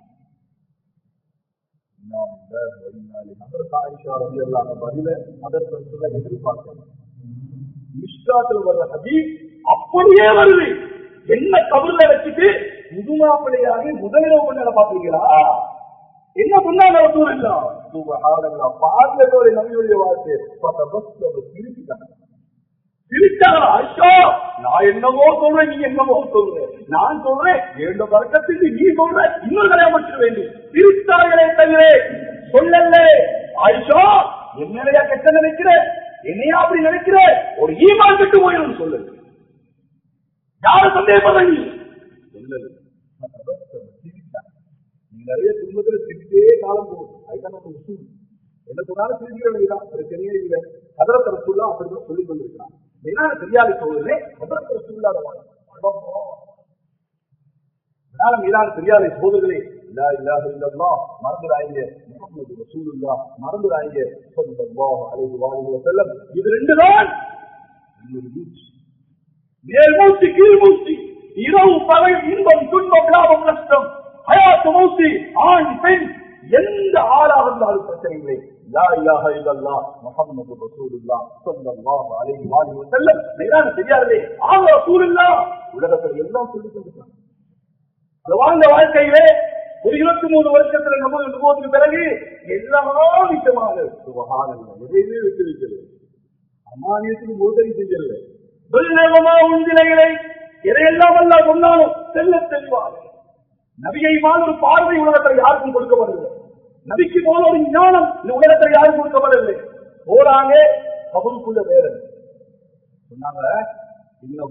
பதில அதற்கு சொல்ல எதிர்பார்க்கிறேன் மிஸ்டாத்தில் வர்ற ஹதீஸ் அப்படியே வருது என்ன கபர்ல வச்சுட்டு புதுமாப்பிள்ளையாக முதலிரவு பண்ண பாத்தீங்களா என்ன பண்ணாங்க இல்ல பாடலோட நபியுடைய வார்த்தை திருப்பிட்டாங்க திருச்சாங்க ஐயோ நான் என்னமோ சொல்றேன் நீ என்னமோ சொல்ற நான் சொல்றேன் இரண்டு பறக்கத்துக்கு நீ சொல்ற இன்னொரு கல்யாணம் முடிச்சிட வேண்டும் திருத்தார்களே தவிர சொல்லல ஐயோ என்னையா கெட்ட நினைக்கிற என்னையா அப்படி நினைக்கிற ஒரு ஈமான் கட்டு போயிடும் சொல்லு யாரு சந்தேகப்படுற நீ சொல்லல நீங்க நிறைய குடும்பத்துல சிரிச்சே காலம் போகும் அதுதான் நம்ம உசூல் என்ன சொன்னாலும் சிரிக்கிற வேண்டியதான் பிரச்சனையே இல்லை அதரத்தர சூழலா அப்படிதான் சொல்லி கொண்டிருக்கிறான் மெயினான தெரியாத சூழலே அதரத்தர சூழலாத அதனால மீதான தெரியாத சோதர்களே இல்லா இல்லாத இல்லல்லா மறந்துடாங்க முகமது ரசூலுல்லா மறந்துடாங்க ஸல்லல்லாஹு அலைஹி வஸல்லம் செல்லம் இது ரெண்டு தான் இன்னொரு மூச்சு மேல் மூச்சு கீழ் மூச்சு இரவு பகல் இன்பம் துன்பம் லாபம் நஷ்டம் ஹயாத்து மூச்சு ஆண் பெண் எந்த ஆளாக இருந்தாலும் பிரச்சனை இல்லை லா இலாஹ இல்லல்லாஹ் முஹம்மது ரசூலுல்லாஹ் ஸல்லல்லாஹு அலைஹி வஸல்லம் மேலான தெரியாதே ஆக ரசூலுல்லாஹ் உலகத்துல எல்லாம் சொல்லி கொண்டிருக்காங்க அது வாழ்ந்த வாழ்க்கையிலே ஒரு இருபத்தி மூணு வருஷத்துல நம்ம அனுபவத்துக்கு பிறகு எல்லா விஷயமாக சுபகாரங்கள் எதையுமே விட்டு வைக்கிறது அமானியத்துக்கு மோதரி செய்யல துல்நேகமா உந்திலைகளை எதையெல்லாம் அல்ல சொன்னாலும் செல்ல தெளிவாக நபியை போல ஒரு பார்வை உலகத்தில் யாருக்கும் கொடுக்கப்படவில்லை நபிக்கு போல ஒரு ஞானம் இந்த உலகத்தில் யாருக்கும் கொடுக்கப்படவில்லை போறாங்க கபருக்குள்ள வேற சொன்னாங்க இன்னும்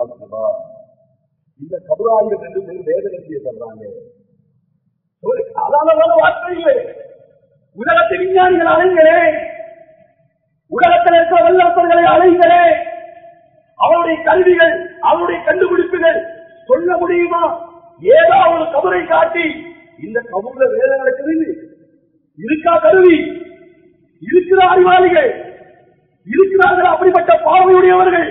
இந்த கபராளிகள் ரெண்டு பேர் வேதனை செய்யப்படுறாங்க ஒரு சாதாரணமான வார்த்தை இல்லை உலகத்து விஞ்ஞானிகள் அலைங்களே உலகத்தில் இருக்கிற வல்லரசர்களை அலைங்களே அவருடைய கல்விகள் அவருடைய கண்டுபிடிப்புகள் சொல்ல முடியுமா ஏதாவது ஒரு கபரை காட்டி இந்த கபூர்ல வேலை நடக்குது இருக்கா கருவி இருக்கிற அறிவாளிகள் இருக்கிறார்கள் அப்படிப்பட்ட பார்வையுடையவர்கள்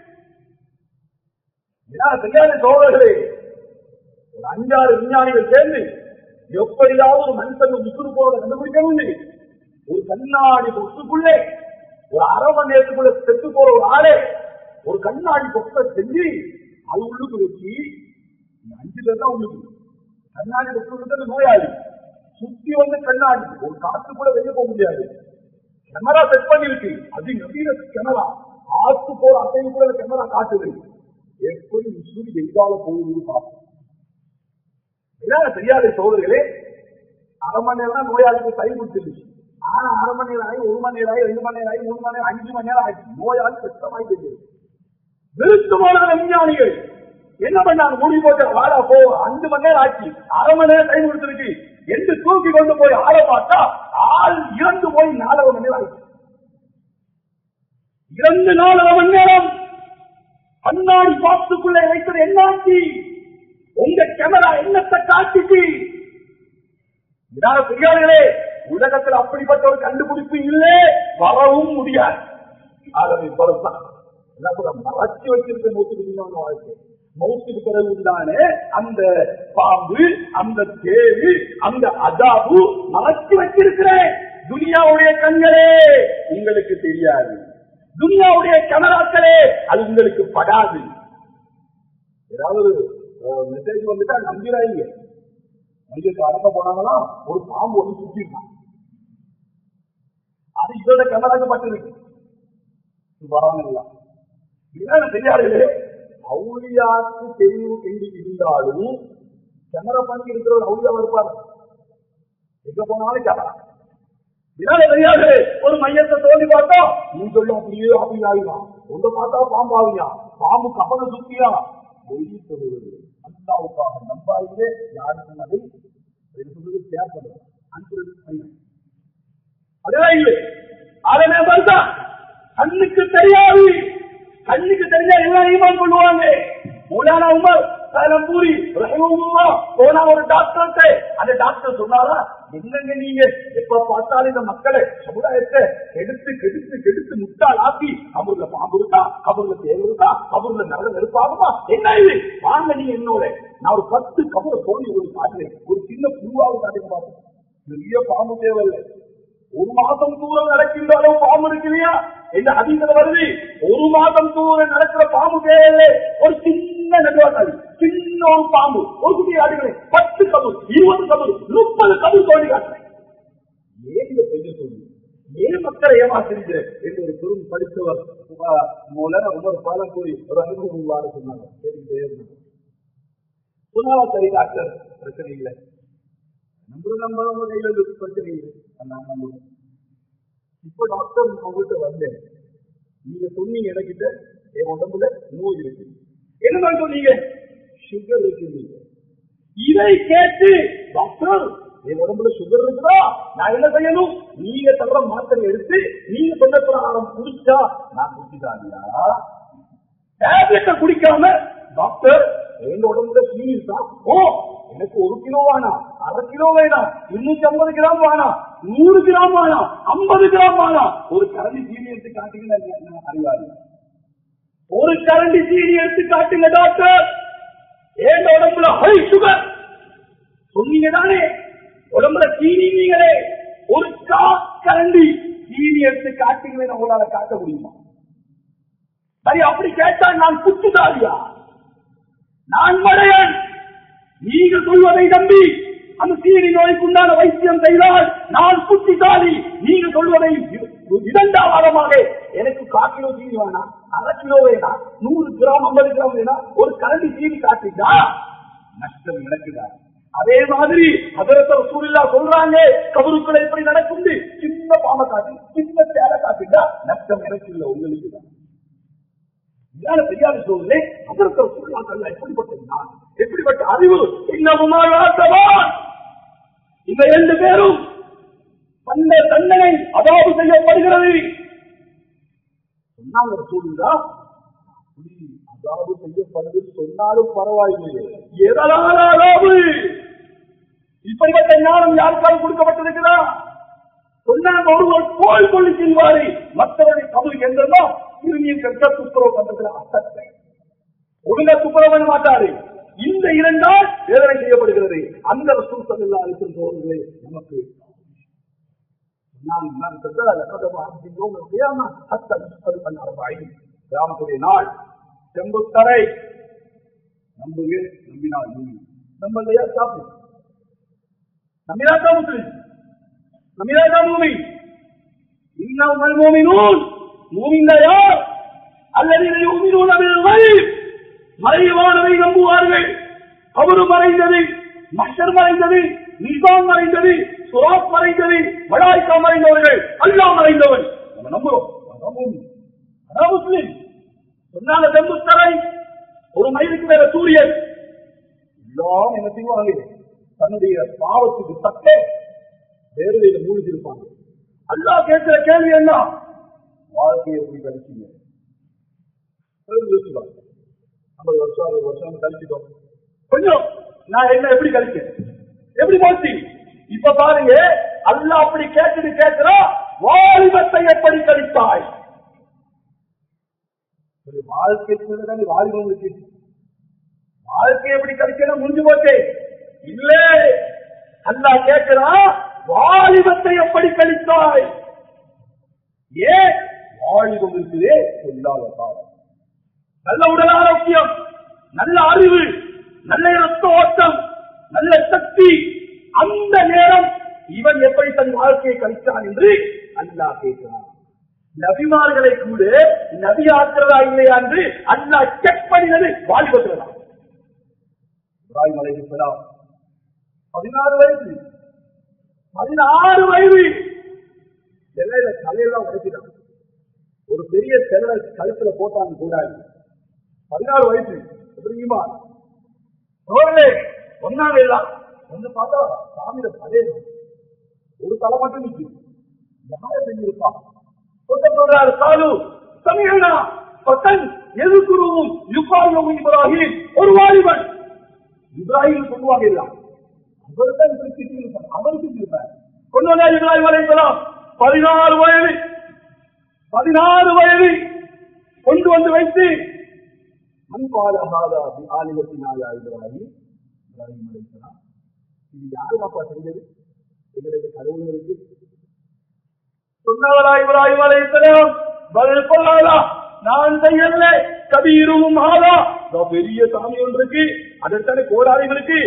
தெரியாத சோழர்களே ஒரு அஞ்சாறு விஞ்ஞானிகள் சேர்ந்து எப்படியாவது ஒரு மனுஷன் முசுறு போறதை கண்டுபிடிக்கணும் ஒரு கண்ணாடி பொசுக்குள்ளே ஒரு அரை மணி நேரத்துக்குள்ள செத்து போற ஒரு ஆளே ஒரு கண்ணாடி பொசை செஞ்சு அது உள்ளுக்கு வச்சு இந்த அஞ்சு பேர் தான் உள்ளுக்கு கண்ணாடி பொசுக்கு நோயாளி சுத்தி வந்து கண்ணாடி ஒரு காத்து கூட வெளியே போக முடியாது கேமரா செட் பண்ணிருக்கு அது நவீன கேமரா ஆத்து போற அசைவு கூட கேமரா காட்டுது எப்படி உசுறு எங்கால போகுதுன்னு பார்ப்போம் என்ன தெரியாத சோழர்களே அரை மணி நேரம் தான் நோயாளிக்கு கை கொடுத்துருச்சு ஆனா அரை மணி நேரம் ஆகி ஒரு மணி நேரம் ஆகி ரெண்டு மணி நேரம் ஆகி மூணு மணி நேரம் அஞ்சு மணி நேரம் ஆயிடுச்சு நோயாளி சுத்தமாய் தெரியுது விருத்தமான விஞ்ஞானிகள் என்ன பண்ணாங்க முடிவு போட்டு வாடா போ அஞ்சு மணி நேரம் ஆச்சு அரை மணி நேரம் டைம் கொடுத்துருக்கு என்று தூக்கி கொண்டு போய் ஆளை பார்த்தா ஆள் இறந்து போய் நாலரை மணி நேரம் ஆயிடுச்சு இரண்டு நாலரை மணி நேரம் கண்ணாடி பாக்ஸுக்குள்ளே வைத்தது என்னாச்சு உங்க கேமரா என்னத்தை காட்டுச்சு இதான பெரியார்களே உலகத்தில் அப்படிப்பட்ட ஒரு கண்டுபிடிப்பு இல்லை வரவும் முடியாது ஆகவே பொறுத்தான் மறைச்சு வச்சிருக்க மௌத்துக்கு வாழ்க்கை மௌத்துக்கு பிறகு உண்டான அந்த பாம்பு அந்த தேவு அந்த அதாபு மறைச்சு வச்சிருக்கிறேன் துனியாவுடைய கண்களே உங்களுக்கு தெரியாது துனியாவுடைய கமலாக்களே அது உங்களுக்கு படாது ஏதாவது மெசேஜ் வந்துட்டா நம்பிடாதீங்க மனிதருக்கு அடக்க போனாங்கன்னா ஒரு பாம்பு வந்து சுத்திருக்கான் அது இதோட கமலாக்கப்பட்டிருக்கு வராங்க இதனால தெரியாதுங்களே அவுளியாக்கு தெரிவு என்று இருந்தாலும் கேமரா பண்ணி இருக்கிற ஒரு அவுளியா இருப்பார் எங்க போனாலும் கேமரா இதனால தெரியாது ஒரு மையத்தை தோண்டி பார்த்தா நீ சொல்ல அப்படியே அப்படி ஆகிடும் உங்க பார்த்தா பாம்பு ஆகியா பாம்பு கப்பல சுத்தியா பொய் சொல்லுவது அல்லாவுக்காக நம்பாயிலே யாருக்கும் அதை சொல்றது தேவைப்படுது அதுதான் இல்லை அதனை பார்த்தா கண்ணுக்கு தெரியாது கண்ணுக்கு தெரிஞ்சா எல்லாம் ஈமான் கொள்ளுவாங்க மூலானா உமர் பூரி போனா ஒரு டாக்டர் அந்த டாக்டர் சொன்னாரா என்னங்க நீங்க எப்ப பார்த்தாலும் இந்த மக்களை சமுதாயத்தை எடுத்து கெடுத்து கெடுத்து முட்டால் ஆக்கி அவர்ல பாம்பு இருக்கா அவர்ல தேவை இருக்கா அவர்ல நரக நெருப்பாகுமா என்ன இது வாங்க நீ என்னோட நான் ஒரு பத்து கபரை தோண்டி ஒரு காட்டுறேன் ஒரு சின்ன புழுவாவை காட்டுங்க பார்ப்போம் பெரிய பாம்பு தேவையில்லை ஒரு மாசம் தூரம் நடக்கின்ற அளவு பாம்பு இருக்கு இல்லையா என்ன அதிகத்தில் வருது ஒரு மாதம் தூரம் நடக்கிற பாம்பு தேவையில்லை ஒரு சின்ன நடுவாக்காது சின்ன ஒரு பாம்பு ஒரு குட்டி ஆடுகிறேன் பத்து கபூர் இருபது கபூர் முப்பது கபூர் தோண்டி காட்டுறேன் ஏன் இந்த பொய்ய சொல்லு ஏன் மக்களை ஏமாத்துறீங்க என்று ஒரு பெரும் படித்தவர் மூல உமர் பாலம் போய் ஒரு அனுபவம் உள்ளாரு சொன்னாங்க கேட்டுக்கிட்டே இருந்தாங்க சொன்னாவா சரி டாக்டர் பிரச்சனை இல்லை நம்புற நம்பாம கையில பிரச்சனை இல்லை நான் நம்புறேன் இப்ப டாக்டர் உங்ககிட்ட வந்தேன் நீங்க சொன்னீங்க எனக்கிட்ட என் உடம்புல நோய் இருக்கு என்ன சொன்னீங்க சுகர் இருக்கு நீங்க இதை கேட்டு டாக்டர் என் உடம்புல சுகர் இருக்குதா நான் என்ன செய்யணும் நீங்க தர்ற மாத்திரை எடுத்து நீங்க சொன்ன பிரகாரம் குடிச்சா நான் குடிச்சாதியா டேப்லெட்டை குடிக்காம டாக்டர் என் உடம்புல சீனி இருக்கா ஓ எனக்கு ஒரு கிலோ வேணாம் அரை கிலோ வேணாம் இருநூத்தி ஐம்பது கிராம் வேணாம் நூறு கிராம் வேணாம் ஐம்பது கிராம் வேணாம் ஒரு கரண்டி சீனி எடுத்து காட்டுங்க அறிவாரு ஒரு கரண்டி சீனி எடுத்து காட்டுங்க டாக்டர் ஏன் உடம்புல ஹை சுகர் சொன்னீங்க தானே உடம்புல சீனி நீங்களே ஒரு கரண்டி சீனி எடுத்து காட்டுங்களேன் உங்களால காட்ட முடியுமா சரி அப்படி கேட்டா நான் குத்துதாரியா நான் மடையன் நீங்க சொல்வதை நம்பி அந்த சீனி நோய்க்கு உண்டான வைத்தியம் செய்தால் நான் புத்திசாலி நீங்க சொல்வதை இரண்டாவாரமாக எனக்கு கால் கிலோ சீனி வேணாம் அரை கிலோ வேணாம் நூறு கிராம் ஐம்பது கிராம் வேணாம் ஒரு கரண்டி சீனி காட்டிட்டா நஷ்டம் எனக்குதான் அதே மாதிரி அதரத்த சூழ்நிலா சொல்றாங்க கபருக்களை எப்படி நடக்கும் சின்ன பாம்பை காட்டி சின்ன தேவை காட்டிட்டா நஷ்டம் எனக்கு இல்லை உங்களுக்கு தான் இதான பெரியார் சூழ்நிலை அதற்கு சூழ்நிலை எப்படிப்பட்ட எப்படிப்பட்ட அறிவு இன்னமும் இந்த இரண்டு பேரும் அந்த தண்டனை அதாவது செய்யப்படுகிறது சொன்னாங்க சூழ்நிலா அதாவது செய்யப்படுது சொன்னாலும் பரவாயில்லை எதனால அதாவது இப்படிப்பட்ட ஞானம் யாருக்காவது கொடுக்கப்பட்டிருக்கிறா சொன்னாங்க ஒருவர் கோல் கொள்ளி செல்வாரு மற்றவருடைய கபலுக்கு எந்தோ திரும்பியும் கட்ட துப்புரவு பண்றதுல அசத்தை ஒழுங்கா துப்புரவு பண்ண மாட்டாரு இந்த இரண்டால் வேதனை செய்யப்படுகிறது அந்த ரசூல் சல்லா அலிசன் தோழர்களே நமக்கு நாம் நான் சொல்ல லக்கதமா அப்படிங்கிறோம் முடியாம ஹத்த முப்பது பண்ணார் வாய் கிராமத்துடைய நாள் செம்புத்தரை நம்புங்க நம்பினால் பூமி நம்பலையா சாப்பிடு நம்பினாக்கா முஸ்லிம் நம்பினாக்கா பூமி இன்னும் மூமினூன் மூமிந்த யார் அல்லது யூமினூன் அபில் மறைவானவை நம்புவார்கள் அவரு மறைந்தது மஷர் மறைந்தது நிசாம் மறைந்தது சுராப் மறைந்தது மலாய்க்கா மறைந்தவர்கள் அல்லா மறைந்தவன் நம்ம நம்புறோம் அதான் பூமி. அதான் முஸ்லிம் சொன்னாங்க செம்புத்தரை ஒரு மைலுக்கு மேல சூரியன் எல்லாம் என்ன செய்வாங்க தன்னுடைய பாவத்துக்கு தக்க வேர்வையில மூழ்கி இருப்பாங்க அல்லா கேட்கிற கேள்வி என்ன வாழ்க்கையை எப்படி கழிச்சீங்க யோசிச்சு பாருங்க. ஐம்பது வருஷம் அறுபது வருஷம் கழிச்சிட்டோம் கொஞ்சம் நான் என்ன எப்படி கழிச்சேன் எப்படி போச்சு இப்ப பாருங்க அல்லா அப்படி கேட்டுட்டு கேட்கிறா வாலிபத்தை எப்படி கழித்தாய் ஒரு வாழ்க்கைக்கு தான் வாலிபம் இருக்கு வாழ்க்கை எப்படி கழிக்கணும் முடிஞ்சு போச்சு இல்ல அல்லா கேட்கிறா வாலிபத்தை எப்படி கழித்தாய் ஏன் வாலிபம் இருக்குதே சொல்லாத காலம் நல்ல உடல் ஆரோக்கியம் நல்ல அறிவு நல்ல ரத்த ஓட்டம் நல்ல சக்தி அந்த நேரம் இவன் எப்படி தன் வாழ்க்கையை கழித்தான் என்று அல்லாஹ் கேட்கிறான் நபிமார்களை கூட நபி ஆக்கிறதா இல்லையா என்று அல்லாஹ் செக் பண்ணினது வாலிபத்தில் தான் இப்ராஹிம் அலைஹிஸ்ஸலாம் பதினாறு வயசு பதினாறு வயது செல்லையில தலையெல்லாம் உடைச்சிட்டான் ஒரு பெரிய செல்லை கழுத்துல போட்டாங்க கூடாது பதினாறு வயசு எப்படியுமா சோழலே ஒன்னாங்க எல்லாம் வந்து பார்த்தா சாமியில பழைய ஒரு தலை மட்டும் நிற்கும் யார செஞ்சிருப்பான் சொல்றாரு சாலு சமயனா பத்தன் எதிர்குருவும் யுகாயும் இப்ராஹிம் ஒரு வாலிபன் இப்ராஹிம் சொல்லுவாங்க எல்லாம் அவர் தான் இப்படி திட்டிருப்பார் அவர் திட்டிருப்பார் கொண்டு வந்தா இப்ராஹிம் அலைஹிஸ்ஸலாம் பதினாறு வயது பதினாறு வயது கொண்டு வந்து வைத்து மண்பாலகாதா ஆலயத்தினாயா இப்ராஹிம் இப்ராஹிம் அலைஹிஸ்ஸலாம் இது யாருமாப்பா செஞ்சது எங்களுக்கு கடவுள்களுக்கு சொன்னவரா இப்ராஹிம் அலைஹிஸ்ஸலாம் பதில் சொல்லாதா நான் செய்யல கபீரும் ஆதா இதோ பெரிய சாமி ஒன்று இருக்கு அதற்கான கோடாரிகளுக்கு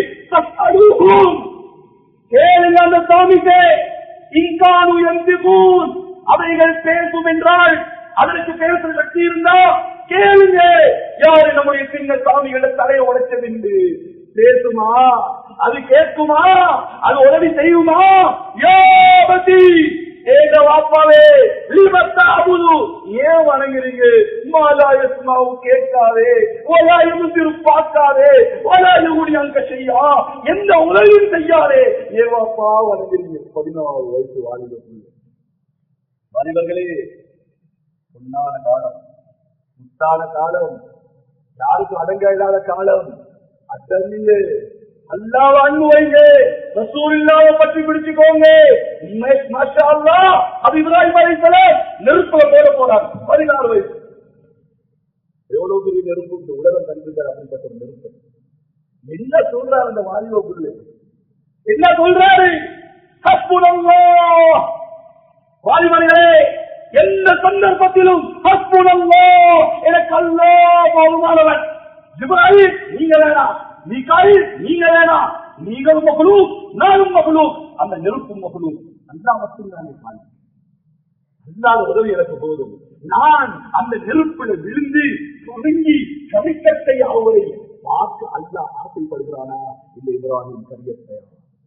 கேளுங்க அந்த சாமிக்கு இங்கானு எந்திபூன் அவைகள் பேசும் என்றால் அதற்கு பேசுற சக்தி இருந்தா கேளுங்க யாரு நம்முடைய சின்ன சாமிகளை தலையை உடைச்சது என்று பேசுமா அது கேட்குமா அது உதவி செய்யுமா யோபதி ஏக வாப்பாவே லிமத்தாபுது ஏன் வணங்குறீங்க மாலாயஸ்மாவு கேட்காதே ஓலாயும் திரு பார்க்காதே ஓலாயும் கூடி அங்க செய்யா எந்த உதவியும் செய்யாதே ஏவாப்பா வணங்குறீங்க பதினாறு வயசு வாலிப பிள்ளை வாலிபர்களே பொன்னான காலம் முத்தான காலம் யாருக்கும் அடங்க இல்லாத காலம் அட்டமில்ல அல்லாஹ் அன்பு வைங்க ரசூலுல்லாஹ் பற்றி பிடிச்சுக்கோங்க மாஷா அல்லாஹ் அது இப்ராஹிம் அலைஹிஸ்ஸலாம் நெருப்புல போட போறார் பதினாறு வயசு எவ்வளவு பெரிய நெருப்பு இந்த உலகம் கண்டிருக்கார் அப்படிப்பட்ட ஒரு நெருப்பு என்ன சொல்றாரு அந்த வாலிப புள்ளை என்ன சொல்றாரு ஹஸ்புனல்லாஹ் வாலிபர்களே எந்த சந்தர்ப்பத்திலும் ஹஸ்புனல்லாஹ் எனக்கு அல்லாஹ் போதுமானவன் ஜிப்ராஹிம் நீங்க வேணாம் மீகாயில் நீங்க வேணாம் நீங்களும் மகளும் நானும் மகளும் அந்த நெருப்பும் மகளும் அல்லா மட்டும்தானே காணும் அல்லாத உதவி எனக்கு போதும் நான் அந்த நெருப்பில் விழுந்து தொடங்கி கவிக்கட்டை அவரை பார்க்க அல்லா ஆசைப்படுகிறானா இந்த இப்ராஹிம் கரியத்தையா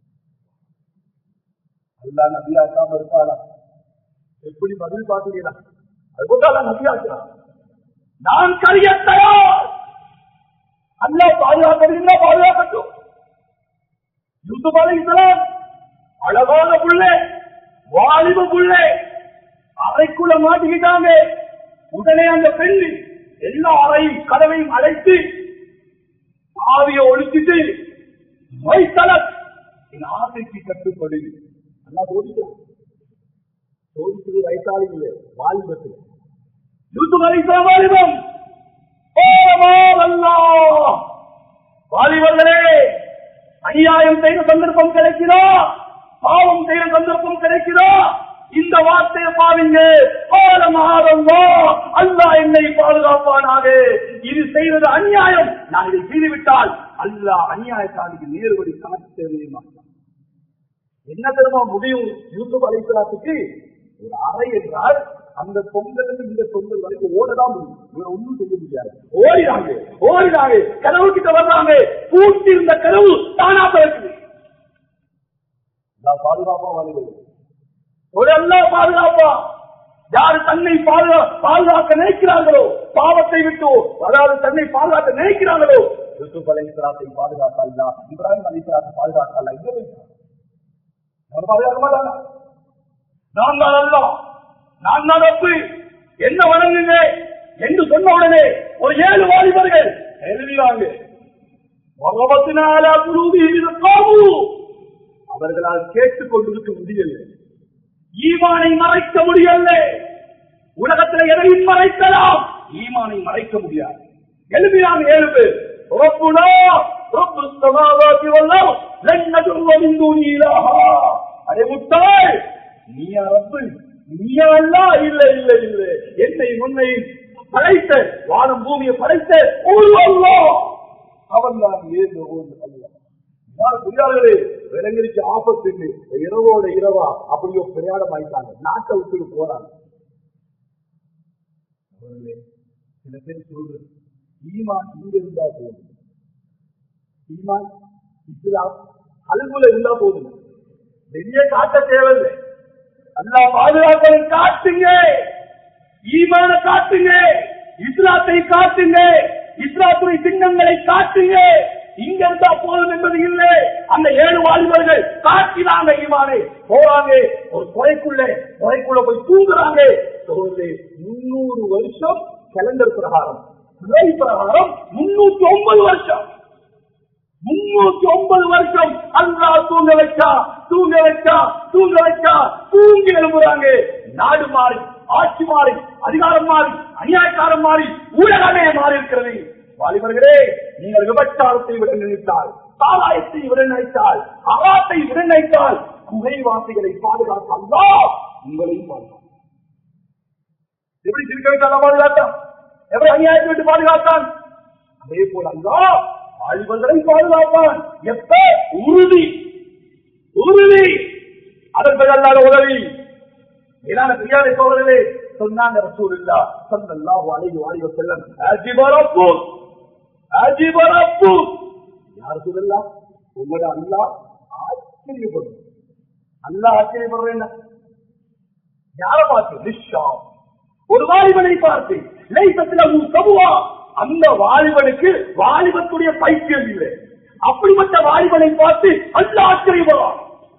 அல்லா நபியாக்காம இருப்பாளா எப்படி பதில் பார்த்தீங்களா அது போட்டால நபியாக்குறான் நான் கரியத்தையா அல்லா பாதுகாக்கிறீங்களா பாதுகாக்கட்டும் யூசுப் அலைஹிஸ்ஸலாம் அழகான புள்ள வாலிப புள்ள அறைக்குள்ள மாட்டிக்கிட்டாங்க உடனே அந்த பெண் எல்லா அறையும் கதவையும் அடைத்து ஆவிய ஒழிச்சிட்டு வைத்தல என் ஆசைக்கு கட்டுப்படு நல்லா சோதிக்கலாம் சோதிக்கிறது வயசாளி இல்லை வாலிபத்தில் யூசுப் அலைஹிஸ்ஸலாம் வாலிபம் வாலிபர்களே அநியாயம் செய்த சந்தர்ப்பம் கிடைக்கிறா பாவம் செய்த சந்தர்ப்பம் கிடைக்கிறா இந்த வார்த்தையை பாருங்க அல்லா என்னை பாதுகாப்பானாக இது செய்வது அநியாயம் நான் இதை செய்துவிட்டால் அல்லா அநியாயத்தாளிக்கு நேர்வழி காட்டவே மாட்டான் என்ன தெரியுமா முடியும் யூசுப் அலைசலாத்துக்கு ஒரு அறை என்றால் அந்த பொங்கல் இந்த பொங்கல் வரைக்கும் ஓடதான் முடியும் இவர் ஒண்ணும் செய்ய முடியாது ஓடினாங்க ஓடினாங்க கனவு கிட்ட வர்றாங்க பூட்டி இருந்த கனவு தானா பிறக்குது பாதுகாப்பா வாழ்கிறது ஒரு அல்லா பாதுகாப்பா யாரு தன்னை பாதுகா பாதுகாக்க நினைக்கிறார்களோ பாவத்தை விட்டு அதாவது தன்னை பாதுகாக்க நினைக்கிறார்களோ யூசுப் அலைசலாத்தை பாதுகாக்க அல்ல இப்ராஹிம் அலைசலாத்தை பாதுகாக்க அல்ல இங்க போயிட்டாங்க அவர் பாதுகாக்க மாட்டாங்க நான் தான் அல்ல நான் தான் ரப்பு என்ன வணங்குங்க என்று சொன்ன உடனே ஒரு ஏழு வாலிபர்கள் எழுதினாங்க அவர்களால் கேட்டுக் கொண்டிருக்க முடியல ஈமானை மறைக்க முடியல உலகத்தில் எதையும் மறைக்கலாம் ஈமானை மறைக்க முடியாது எழுதினாங்க ஏழு பேர் ربنا رب السماوات والارض لن ندعو من دونه الها அடே முட்டாள் நீயா ரப்பு நீயா அல்லா இல்ல இல்ல இல்ல என்னை முன்னை படைத்த வானம் பூமியை படைத்த ஒரு அல்லா அவன் தான் ஏது அல்ல புரியாதே விலங்கிற்கு ஆபத்து இரவோட இரவா அப்படியோ பிரயாணம் ஆயிட்டாங்க நாட்டை விட்டு போறாங்க சில பேர் சொல்றது ஈமான் இங்க இருந்தா போதும் ஈமான் இஸ்லாம் அல்குல இருந்தா போதும் வெளியே காட்ட தேவையில்லை அல்லா பாதுகாப்பதை காட்டுங்க ஈமான காட்டுங்க இஸ்லாத்தை காட்டுங்க இஸ்லாத்துறை சின்னங்களை காட்டுங்க இங்க இருந்தா போதும் என்பது இல்லை அந்த ஏழு வாலிபர்கள் காட்டினாங்க ஈமானை போறாங்க ஒரு கொலைக்குள்ள கொலைக்குள்ள போய் தூங்குறாங்க முன்னூறு வருஷம் கேலண்டர் பிரகாரம் பிழை பிரகாரம் முன்னூத்தி ஒன்பது வருஷம் முன்னூத்தி ஒன்பது வருஷம் அல்லா தூங்க வச்சா தூங்க வச்சா தூங்க வச்சா தூங்கி எழுப்புறாங்க நாடு மாறி ஆட்சி மாறி அதிகாரம் மாறி அநியாயக்காரம் மாறி ஊடகமே மாறி இருக்கிறது வாலிபர்களே நீங்கள் விபச்சாரத்தை விட நினைத்தால் சாராயத்தை விட நினைத்தால் அராத்தை விட நினைத்தால் குகைவாசிகளை பாதுகாத்தா உங்களையும் பாதுகாத்தான் எப்படி திருக்க வைத்தால் பாதுகாத்தான் எப்படி அநியாயத்தை விட்டு பாதுகாத்தான் அதே போல அல்லா வாலிபர்களை பாதுகாப்பான் எப்ப உறுதி உறுதி அதற்கு அல்லாத உதவி ஏதான தெரியாத சோழர்களே சொன்னாங்க ரசூல் இல்லா சொந்தல்லா வாழைவு வாழைவ செல்லம் அஜிபரப்பு அஜிபரப்பு யார் சொல்லலாம் உங்களோட அல்லா ஆச்சரியப்படும் அல்லா ஆச்சரியப்படுற என்ன யார பார்த்து நிஷா ஒரு வாலிபனை பார்த்து லைசத்தில் சபுவா அந்த வாலிபனுக்கு வாலிபத்துடைய பைத்தியம் இல்லை அப்படிப்பட்ட வாலிபனை பார்த்து அல்ல ஆச்சரியப்படுவான்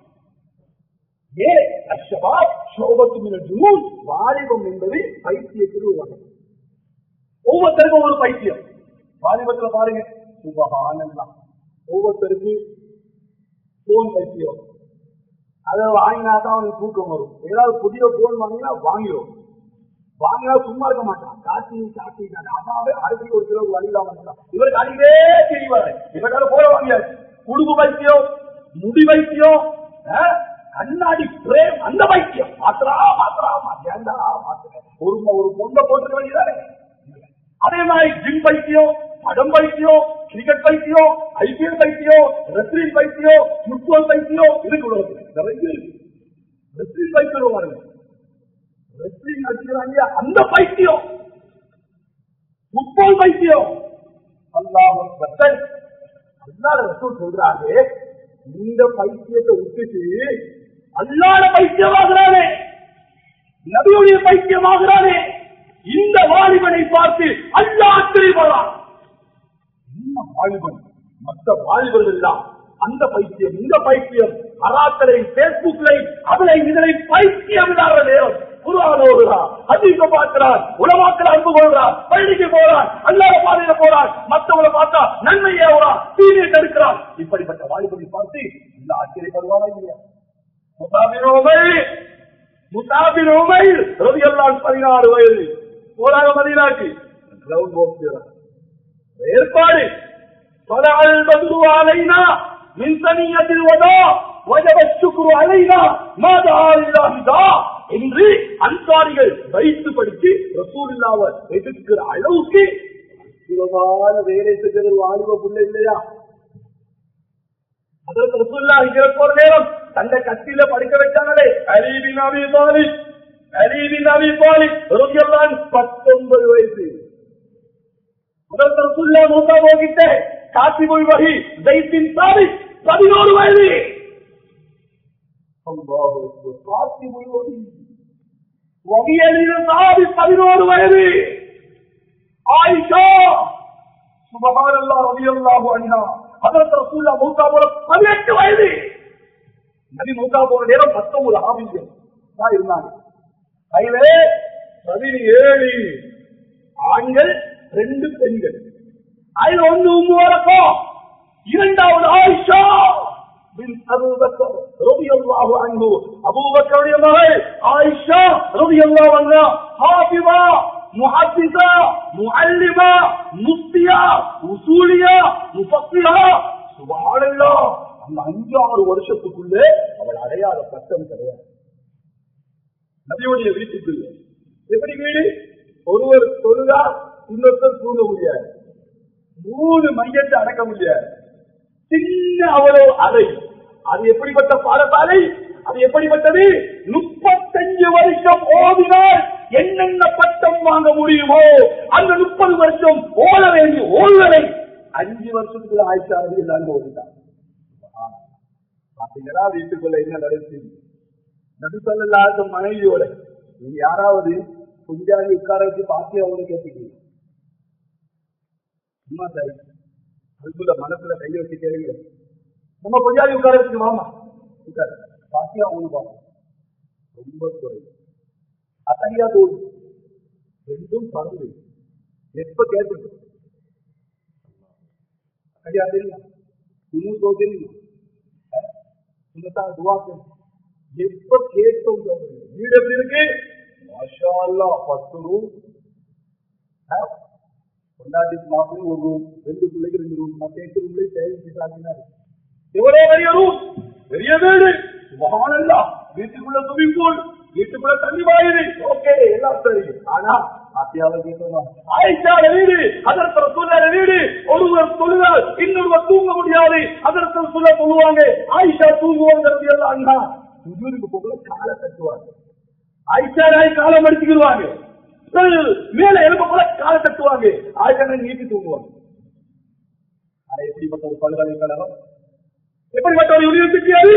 வாலிபம் என்பது பைத்தியத்தில் ஒரு வகை ஒவ்வொருத்தருக்கும் ஒரு பைத்தியம் வாலிபத்துல பாருங்க சுபகானல்லாம் ஒவ்வொருத்தருக்கு போன் பைத்தியம் அதை வாங்கினா தான் அவனுக்கு தூக்கம் வரும் ஏதாவது புதிய போன் வாங்கினா வாங்கிடும் வாங்கினா சும்மா இருக்க மாட்டான் காட்டி காட்டி அதாவே அரிசி ஒரு கிலோ வழியிலாம இவருக்கு அடிக்கவே தெரியவாரு இவரால போட வாங்கியாச்சு குடும்ப வைத்தியம் முடி வைத்தியம் கண்ணாடி பிரேம் அந்த வைத்தியம் மாத்திரா மாத்திரா ஏண்டா மாத்திர ஒரு ஒரு பொண்ணை போட்டுக்க வேண்டியதானே அதே மாதிரி ஜிம் வைத்தியம் படம் வைத்தியம் கிரிக்கெட் வைத்தியம் ஐபிஎல் வைத்தியம் ரெஸ்லிங் வைத்தியம் ஃபுட்பால் வைத்தியம் இருக்கு உலகத்தில் நிறைய இருக்கு ரெஸ்லிங் வைத்தியம் பாருங்க ரெஸ்லிங் அடிக்கிறாங்க அந்த பைத்தியம் ஃபுட்பால் பைத்தியம் அல்லாஹ் அல்லாத ரசூல் சொல்றாங்க இந்த பைத்தியத்தை விட்டுட்டு அல்லாத பைத்தியமாகிறானே நபியுடைய பைத்தியமாகிறானே இந்த வாலிபனை பார்த்து அல்லா ஆச்சரியப்படலாம் என்ன வாலிபன் மற்ற வாலிபர்கள் எல்லாம் அந்த பைத்தியம் இந்த பைத்தியம் அராத்தலை பேஸ்புக்லை அதனை இதனை பைத்தியம் இல்லாத நேரம் குருவான ஓடுறான் அதிக பார்க்கிறான் உலமாக்கள் அன்பு கொள்றான் பள்ளிக்கு போறான் அல்லாத பாதையில போறான் மற்றவங்களை பார்த்தா நன்மை ஏவுறான் தீனை தடுக்கிறான் இப்படிப்பட்ட வாலிபனை பார்த்து இந்த ஆச்சரியப்படுவாரா இல்லையா முசாபின் உமைர் முசாபின் உமைர் ரலியல்லாஹு பதினாறு வயது போறாங்க மதீனாக்கு கிரவுண்ட் போக்ஸ் ஏற்பாடு طلع البدر علينا من ثنية الوداع وجب الشكر علينا ما دعا لله داع என்று அன்சாரிகள் வைத்து படித்து ரசூலுல்லாவை எதிர்க்கிற அளவுக்கு அற்புதமான வேலை செஞ்சது வாலிப புள்ள இல்லையா அதற்கு ரசூல்லா இங்கிருக்க ஒரு நேரம் தந்த கத்தியில படிக்க வச்சாங்களே அலீபின் அபி தாலிப் அலீபின் அபி தாலிப் ரலியல்லாஹு பத்தொன்பது வயசு அதற்கு ரசூல்லா மூசா போகிட்ட காசிபுல் வகி ஜெய்தின் தாலிப் பதினோரு வயது அல்லாஹ் அக்பர். காசி முழுவதும் வகியலின் தாலி பதினோரு வயது ஆயிஷா சுபஹானல்லாஹ் ரலியல்லாஹு அன்ஹா அதற்கு ரசூல்லா மூசா போல பதினெட்டு வயது நபி மூசா போன நேரம் பத்தொன்பது ஆபியம் தான் இருந்தாங்க அதிலே பதினேழு ஆண்கள் ரெண்டு பெண்கள் அதில் ஒன்று உம்முவரக்கோ இரண்டாவது ஆயிஷா பின் அபூபக்கர் ரலியல்லாஹு அன்ஹு அபூபக்கருடைய மகள் ஆயிஷா ரலியல்லாஹு அன்ஹா ஹாஃபிவா முஹத்திஸா முஅல்லிமா முஃப்தியா உசூலியா முஃபஸ்ஸிரா சுப்ஹானல்லாஹ் அந்த அஞ்சு ஆறு வருஷத்துக்குள்ளே அவள் அடையாத பட்டம் கிடையாது நபியுடைய வீட்டுக்குள்ள எப்படி வீடு ஒருவர் தொழுதா இன்னொருத்தர் தூங்க முடியாது மூணு மையத்தை அடக்க முடியாது சின்ன அவ்வளவு அறை அது எப்படிப்பட்ட பாடசாலை அது எப்படிப்பட்டது முப்பத்தஞ்சு வருஷம் ஓதினால் என்னென்ன பட்டம் வாங்க முடியுமோ அந்த முப்பது வருஷம் ஓட வேண்டிய ஓடுவதை அஞ்சு வருஷத்துக்குள்ள ஆயிஷா ரவி எல்லாரும் ஓடிட்டான் பாத்தீங்களா வீட்டுக்குள்ள என்ன நடந்துச்சு நடுத்தல்லாத மனைவியோட நீங்க யாராவது குஞ்சாதி உட்கார வச்சு பாத்தி அவங்க கேட்டீங்க சும்மா சரி அதுக்குள்ள மனசுல கையை வச்சு கேளுங்க நம்ம கொஞ்சாதி உட்கார வச்சு வாமா உட்கார பாத்தியா அவங்க பார்ப்போம் ரொம்ப குறை அத்தகையா தோல் ரெண்டும் பறந்து எப்ப கேட்டு அத்தகையா தெரியுமா குனு தோ தெரியுமா சுனத்தான் துவா கேட்டு எப்ப கேட்டோம் வீடு எப்படி இருக்கு மாஷா அல்லாஹ் பத்து ரூம் பொண்டாட்டிக்கு மாப்பிள்ளை ஒரு ரூம் ரெண்டு பிள்ளைக்கு ரெண்டு ரூம் மத்த எட்டு ரூம்லயும் தேவைக்கு சாப்பினாரு எவ்வளவு பெரிய ரூம் பெரிய வீடு மகானல்லா வீட்டுக்குள்ள ஸ்விமிங் பூல் வீட்டுக்குள்ள தண்ணி வாயுது ஓகே எல்லாம் சரி ஆனா அத்தியாவசியம் ஆயிஷாட வீடு அதற்கு சொல்லாத வீடு ஒருவர் சொல்லுவார் இன்னொருவர் தூங்க முடியாது அதற்கு சொல்ல சொல்லுவாங்க ஆயிஷா தூங்குவாங்கிறது எல்லாம் அண்ணா சுஜூருக்கு போகல காலை தட்டுவாங்க ஆயிஷா நாய் காலம் அடிச்சுக்கிடுவாங்க மேல எழுப்ப போல காலை தட்டுவாங்க ஆயிஷா நாய் நீட்டி தூங்குவாங்க ஆனா எப்படிப்பட்ட ஒரு பல்கலைக்கழகம் எப்படிப்பட்ட ஒரு யூனிவர்சிட்டி அது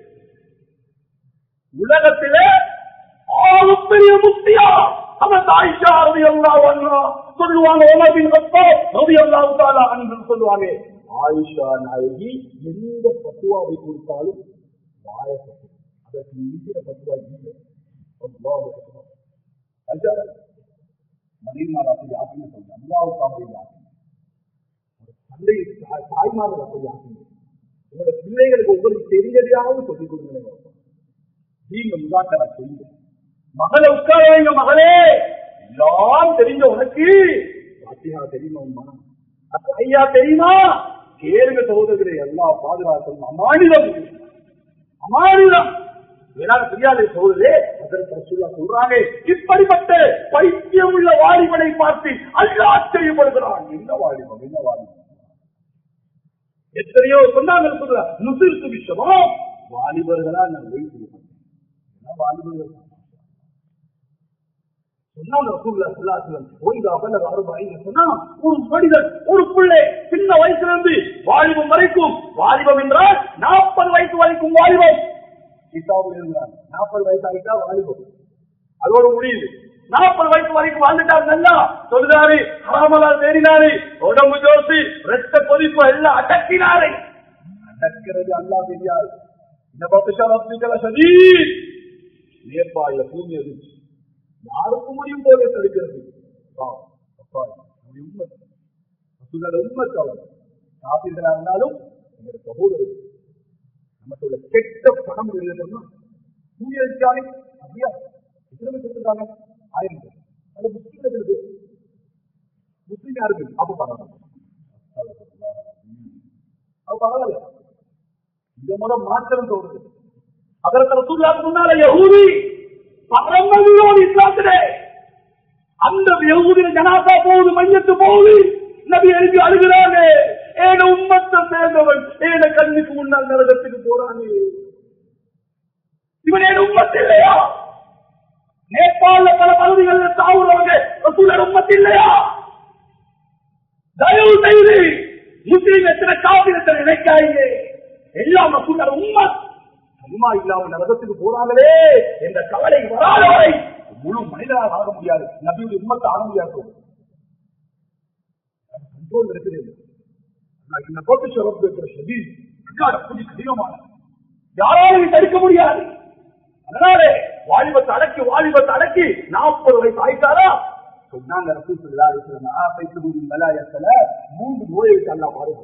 உலகத்திலே ஆகப்பெரிய முக்தியா அவன் ஆயிஷா ரவி அல்லா சொல்லுவாங்க உமர்பின் கத்தாப் ரவி அல்லாஹு தாலா என்று சொல்லுவாங்க ஆயிஷா நாயகி எந்த பத்துவாவை கொடுத்தாலும் வாயப்பட்டு அதற்கு மிஞ்சின பத்துவா இல்லை அல்லாஹ் அக்பர். ஆயிஷா மதீனால அப்படி ஆக்குன்னு சொல்லுங்க அல்லாவுக்கு அப்படி ஆக்குங்க ஒரு தந்தை தாய்- தாய்மார்கள் அப்படி ஆக்குங்க உங்களோட பிள்ளைகளுக்கு உங்களுக்கு தெரிஞ்சதையாவது சொல்லிக் கொடுங்களேன் நீங்க முதாக்கரா செய்யுங்க மகளை உட்கார வைங்க மகளே எல்லாம் தெரிஞ்ச உனக்கு பாத்தியா தெரியுமா உம்மா? அத்த ஐயா தெரியுமா கேளுங்க சகோதரர்களே எல்லாம் பாதுகாக்கணும் அமானிதம் இது. அமானிதம் எல்லாரும் தெரியாத சகோதரே அதற்கு ரசூல்லா சொல்றாங்க இப்படிப்பட்ட பைத்தியம் உள்ள வாலிபனை பார்த்து அல்ல ஆச்சரியப்படுகிறான் என்ன வாலிபம் என்ன வாலிபம் எத்தனையோ சொன்னாங்க சொல்ற நுசிர்த்து விஷயமா வாலிபர்களா நான் வெயிட் செய்ய மாட்டேன் என்ன வாலிபர்கள் சொன்னாங்க ரசூலுல்லாஹி ஸல்லல்லாஹு அலைஹி வஸல்லம், "ஓய்தா பலக அர்பஈன சொன்னா, ஒரு மனிதன் ஒரு பிள்ளை சின்ன வயசுல இருந்து வாலிபம் வரைக்கும் வாலிபம் என்றால் நாற்பது வயசு வரைக்கும் வாலிபம் கிதாபில் எழுதுறாங்க நாற்பது வயசு ஆகிட்டா வாலிபம் அதோட முடியுது நாற்பது வயசு வரைக்கும் வாழ்ந்துட்டாரு நல்லா சொல்லுறாரு ஹராமலால் தேடினாரு உடம்பு ஜோசி ரத்த கொதிப்பு எல்லாம் அடக்கினாரு அடக்கிறது அல்லா தெரியாது இந்த பத்து சதி நேர்பாயில பூமி அதிர்ச்சி யாருக்கு முடியும் போதே தடுக்கிறது பாவம். அப்பா, நம்முடைய உம்மத். ரசூலுல்லாஹ் உம்மத் அவர். காபீர்களா இருந்தாலும் எங்களுடைய சகோதரர்கள் நமக்கு உள்ள கெட்ட பணம் எழுதணும்னா கூலி அடிச்சாலே அப்படியா எத்தனை பேர் செத்துருக்காங்க ஆயிரம் பேர் அது முஸ்லீம் இருக்கு முஸ்லீம் யாருக்கு அப்ப பரவாயில்ல அது பரவாயில்ல இந்த மூலம் மாற்றம் தோணுது அதற்கு ரசூலுல்லாஹ்க்கு முன்னால யஹூதி பரமவிரோதி இஸ்லாத்திலே அந்த யஹூதியில ஜனாசா போகுது மையத்து போகுது நபி எழுதி அழுகிறாங்க ஏன உம்மத்தை சேர்ந்தவன் ஏன கண்ணுக்கு முன்னால் நரகத்துக்கு போறானே இவன் ஏன் உம்மத்து இல்லையா நேபாள பல பகுதிகளில் தாவுறவங்க ரசூலர் உம்மத்து இல்லையா தயவு செய்து முஸ்லீம் எத்தனை காவிரத்தை நினைக்காதீங்க எல்லாம் ரசூலர் உம்மத் கனிமா இல்லாம நரகத்துக்கு போறாங்களே என்ற கவலை வராத வரை முழு மனிதனாக ஆக முடியாது நபியுடைய உம்மத்தை ஆக முடியாது கண்ட்ரோல் இருக்குது ஆனா இந்த கோட்டு சிறப்பு இருக்கிற சதி கொஞ்சம் கடினமான யாராலும் தடுக்க முடியாது அதனாலே வாலிபத்தை அடக்கி வாலிபத்தை அடக்கி நாற்பது வயசு ஆயிட்டாரா சொன்னாங்க ரசூல் ஸல்லல்லாஹு அலைஹி வஸல்லம், ஆ, பைத்துபூரின் மலாயத்துல மூன்று நோயை அல்லா பாருங்க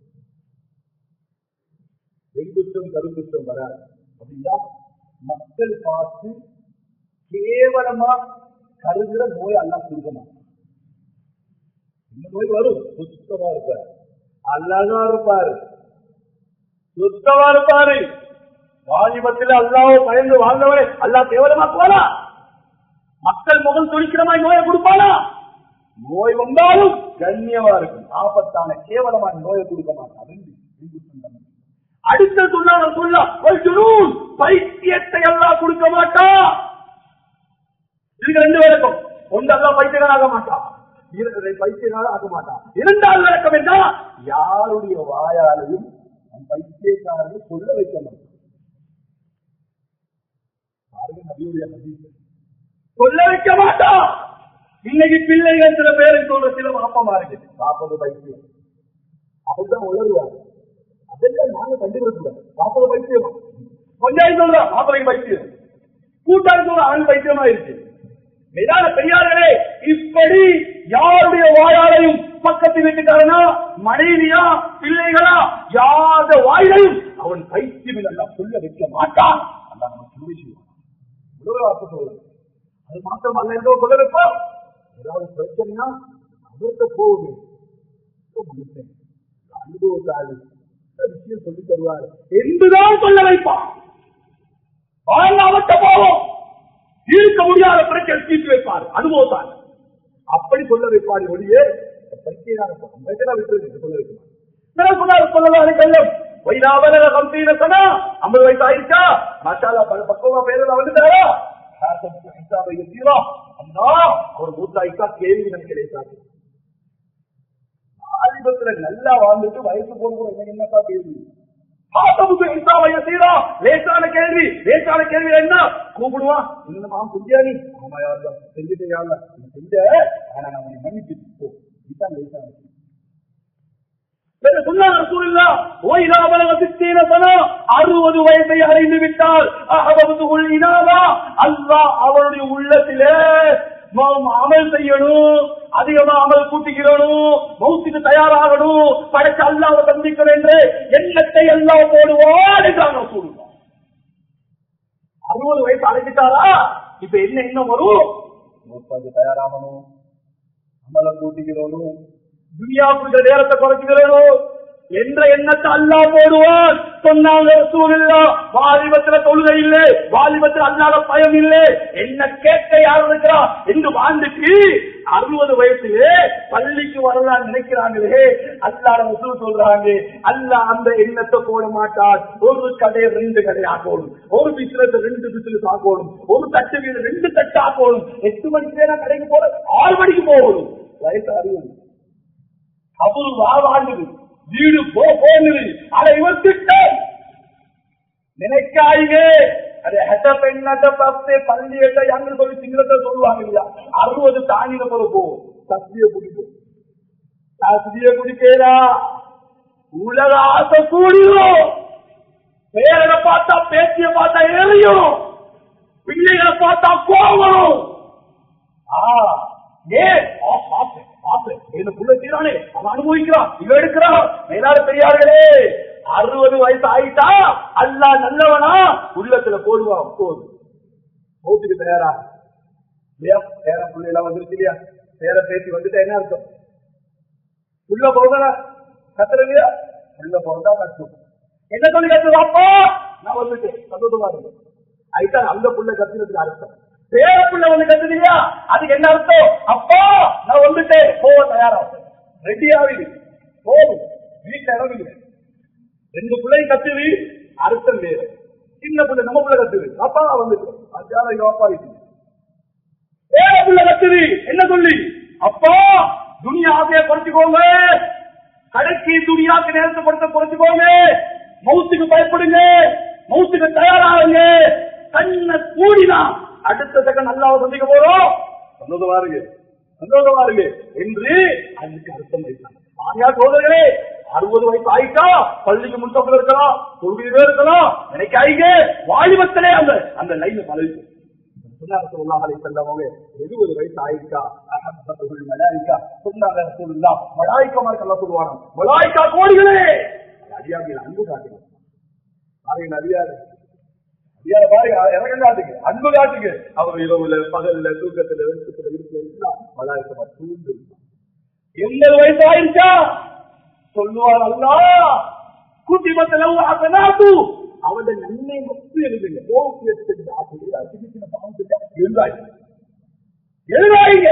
வெங்குத்தம் கருங்குத்தம் வராது அப்படின்னா மக்கள் பார்த்து கேவலமா கருதுற நோய் அல்லா கொடுக்க மாட்டான் இந்த நோய் வரும் சுத்தமா இருப்பார் அல்லாதான் இருப்பாரு சுத்தமா இருப்பாரு வாலிபத்தில் அல்லாவை பயந்து வாழ்ந்தவரை அல்லா கேவலமாக்குவானா மக்கள் முகம் துடிக்கிற மாதிரி நோயை கொடுப்பானா நோய் வந்தாலும் கண்ணியமா இருக்கும் ஆபத்தான கேவலமான நோயை கொடுக்க மாட்டான் ரெண்டு, ரெண்டு சொந்தம். அடுத்த சொன்னாங்க சொல்ல ஒரு ஜுனூன், பைத்தியத்தை எல்லாம் கொடுக்க மாட்டான் இதுக்கு ரெண்டு விளக்கம் ஒன்று எல்லாம் பைத்தியக்கார ஆக மாட்டான் இரு- பைத்தியக்கார ஆக மாட்டான் இரண்டாவது விளக்கம் என்ன யாருடைய வாயாலையும் அவன் பைத்தியக்காரர்கள் சொல்ல வைக்க மாட்டான் பாருங்க நபியுடைய ஹதீஸ். சொல்ல வைக்க மாட்டான் இன்னைக்கு பிள்ளைகள் சில பேருக்கு சொல்ற சில மாப்பமா இருக்கு நாற்பது பைத்தியம் அப்படிதான் உணர்வாங்க அதெல்லாம் நாங்க கண்டுபிடிக்கிறோம் நாற்பது பைத்தியமா கொஞ்சம் சொல்றா மாப்பிளைக்கு பைத்தியம் கூட்டாளி சொல்ற அவன் பைத்தியமா இருக்கு மேலான பெரியார்களே இப்படி யாருடைய வாயாலையும் பக்கத்து வீட்டுக்காரனா மனைவியா பிள்ளைகளா யாத வாயிலையும் அவன் பைத்தியம் எல்லாம் சொல்ல வைக்க மாட்டான் அல்லாஹ் நமக்கு உதவி செய்வான் உலக வார்த்தை சொல்றது அது மாத்திரம் அல்ல என்றோ சொல்ல வைப்போம் ஏதாவது பிரச்சனைனா அவர்கிட்ட போகுமே மனுஷன் அனுபவத்தாளி இந்த விஷயம் சொல்லி தருவார் என்றுதான் சொல்ல வைப்பான் வாழ்ந்து அவர்கிட்ட போவோம் தீர்க்க முடியாத பிரச்சனை தீர்த்து வைப்பார் அனுபவத்தால் அப்படி சொல்ல வைப்பார் ஒளியே பைத்தியனாக விட்டு சொல்ல வைப்பார் சொல்லலாம் வைராவன கம்பீர சனா ஐம்பது வயசு ஆயிருச்சா மாஷாலா பல பக்குவமா பேரில் வந்துட்டாரா அண்ணா அவர் மூத்தாயிக்கா கேள்வி நினைக்கிறேன் சாக்கு ஆதிபத்துல நல்லா வாழ்ந்துட்டு வயசு போன என்ன என்னப்பா கேள்வி பாத்தமுக்கு இந்தா வயசீரா லேசான கேள்வி லேசான கேள்வி என்ன கூப்பிடுவான் இந்த மாம் செஞ்சியா நீ ஆமா யாருல செஞ்சுட்டு யாருல நீ செஞ்ச ஆனா நான் உன்னை மன்னிச்சு போ இதுதான் லேசான கேள்வி அறுபது வயதை அடைந்து விட்டால் அல்லாஹ் அவருடைய உள்ளத்திலே ம- அமல் செய்யணும் அதிகமா அமல் கூட்டிக்கிறணும் மௌத்துக்கு தயாராகணும் படைச்ச அல்லாவை சந்திக்கணும் என்று எண்ணத்தை எல்லாம் போடுவான் என்றாங்க சொல்லுவோம் அறுபது வயசு அடைஞ்சிட்டாரா இப்ப என்ன என்ன வரும் முப்பது தயாராகணும் அமலை கூட்டிக்கிறோம் துனியாவுக்கு நேரத்தை குறைச்சிக்கிறோம் என்ற எண்ணத்தை அல்லா போடுவான் சொன்னாங்க சூழ்நிலை வாலிபத்துல தொழுகை இல்லை வாலிபத்தில் அல்லாத பயம் இல்லை என்ன கேட்க யார் இருக்கிறா என்று வாழ்ந்துட்டு அறுபது வயசுலே பள்ளிக்கு வரலாம் நினைக்கிறாங்களே அல்லாட வசூல் சொல்றாங்க அல்லா அந்த எண்ணத்தை போட மாட்டார் ஒரு கடையை ரெண்டு கடை ஆக்கணும் ஒரு பிசினஸ் ரெண்டு பிசினஸ் ஆக்கணும் ஒரு தட்டு வீடு ரெண்டு தட்டு ஆக்கணும் எட்டு மணிக்கு வேணா கடைக்கு போற ஆறு மணிக்கு போகணும் வயசு அறுபது அவரு வாழ்வாண்டுது வீடு போ போனுது அதை இவர் திட்டம் நினைக்காயிங்க அது ஹெட்ட பெண்ணட்ட பத்து பள்ளியட்ட அங்க சொல்லி சிங்களத்தை சொல்லுவாங்க இல்லையா அறுபது தாண்டின போல போ சத்திய குடிக்கும் சத்திய குடிக்கிறா உலக ஆசை கூடியும் பேரனை பார்த்தா பேச்சிய பார்த்தா எரியும் பிள்ளைகளை பார்த்தா கோவம் ஆ, ஏன் ஆ, பார்த்தேன், பார்த்தேன். இந்த புள்ள செய்றானே, அவன் அனுபவிக்கிறான் இவன் எடுக்கிறான் மேலாட பெரியார்களே அறுபது வயசு ஆயிட்டா அல்லா நல்லவனா உள்ளத்துல போடுவான் போதும் போட்டுக்கு தயாரா இல்லையா பேர பிள்ளைலாம் வந்துருச்சு இல்லையா பேர பேசி வந்துட்டா என்ன அர்த்தம் உள்ள போகல கத்துறீங்க உள்ள போறதா கஷ்டம் என்ன சொல்லி கத்துறது அப்பா நான் வந்துட்டேன் சந்தோஷமா இருக்கு அதுதான் அந்த புள்ள கத்துறதுக்கு அர்த்தம் பேர புள்ள வந்து கத்துறீங்க அதுக்கு என்ன அர்த்தம் அப்பா நான் வந்துட்டேன் போக தயாரா ரெடி ஆகுது போதும் வீட்டுல இறங்குது ரெண்டு பிள்ளையும் கத்துது அர்த்தம் வேறு சின்ன பிள்ளை நம்ம பிள்ளை கத்துது அப்பா வந்துட்டு அஜால அப்பா இது பேர புள்ள கத்துது என்ன சொல்லி அப்பா துணியா ஆசையை குறைச்சுக்கோங்க கடைக்கு துணியாக்கு நேரத்தை கொடுத்த குறைச்சுக்கோங்க மவுத்துக்கு பயப்படுங்க மவுத்துக்கு தயாராகுங்க கண்ணை கூடினா அடுத்த செகண்ட் நல்லாவை சந்திக்க போறோம் சந்தோஷமா இருக்கு சந்தோஷமா இருக்கு என்று அதுக்கு அர்த்தம் வைத்தாங்க ஆகையா சோதர்களே அறுபது வயசு ஆயிட்டா பள்ளிக்கு முன்தப்பில் இருக்கலாம் தொழுகையிலே இருக்கலாம் நினைக்காய்ங்க வாலிபத்திலே அந்த அந்த லைன் பழகு சொன்னார் ஸல்லல்லாஹு அலைஹி வஸல்லம் அவங்க 70 வயசு ஆயிட்டா அஹப்பத்துல் மலாயிகா சொன்னாங்க ரசூலுல்லாஹ் மலாயிகமார் அல்லாஹ் சொல்வாங்க மலாயிகா கோடிகளே அடியார்கள் அன்பு காட்டுங்க பாருங்க அடியார் அடியார் பாருங்க இறங்க காட்டுங்க அன்பு காட்டுங்க அவர் இரவுல பகல்ல தூக்கத்துல வெளிச்சத்துல வீட்டுல இருந்தா மலாயிகமா தூண்டு எண்பது வயசு ஆயிருச்சா சொல்லுவார் அல்லாஹ் குட்டிமத்துல அசனாத்து அவருடைய நன்மை மட்டும் எழுதுங்க ஓகே செஞ்ச ஆசிரியர் அசிங்கத்தின பாவம் செஞ்சா எழுதாய் எழுதாயிங்க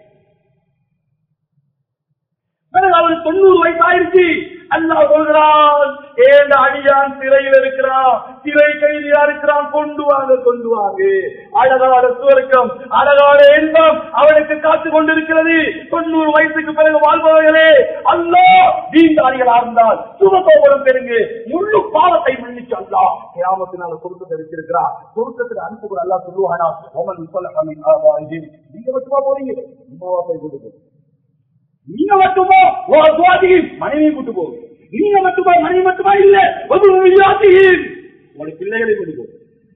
பிறகு அவருக்கு தொண்ணூறு வயசு ஆயிருச்சு அல்லாஹ் சொல்கிறான் ஏண்ட அடியான் சிறையில் இருக்கிறான் சிறை கைதியா இருக்கிறான் கொண்டு வாங்க கொண்டு வாங்க அழகான சுவர்க்கம் அழகான இன்பம் அவனுக்கு காத்து கொண்டிருக்கிறது தொண்ணூறு வயசுக்கு பிறகு வாழ்பவர்களே அல்லா தீண்டாளிகளா இருந்தால் சுகசோபனம் பெறுங்க முழு பாவத்தை மன்னிச்சு அல்லா கிராமத்தினால சுருக்கத்தை வச்சிருக்கிறார் சுருக்கத்தில் அனுப்புகிற அல்லா சொல்லுவானா அவன் சொல்ல நீங்க மட்டுமா போறீங்க உமாவா போய் கொடுக்கும் நீங்க மட்டுமோ ஓ சுவாதியின் மனைவி கூட்டு போகும் நீங்க மட்டுமா மனைவி மட்டுமா இல்ல ஒரு வியாதியின் உங்களுடைய பிள்ளைகளை கொண்டு போகும்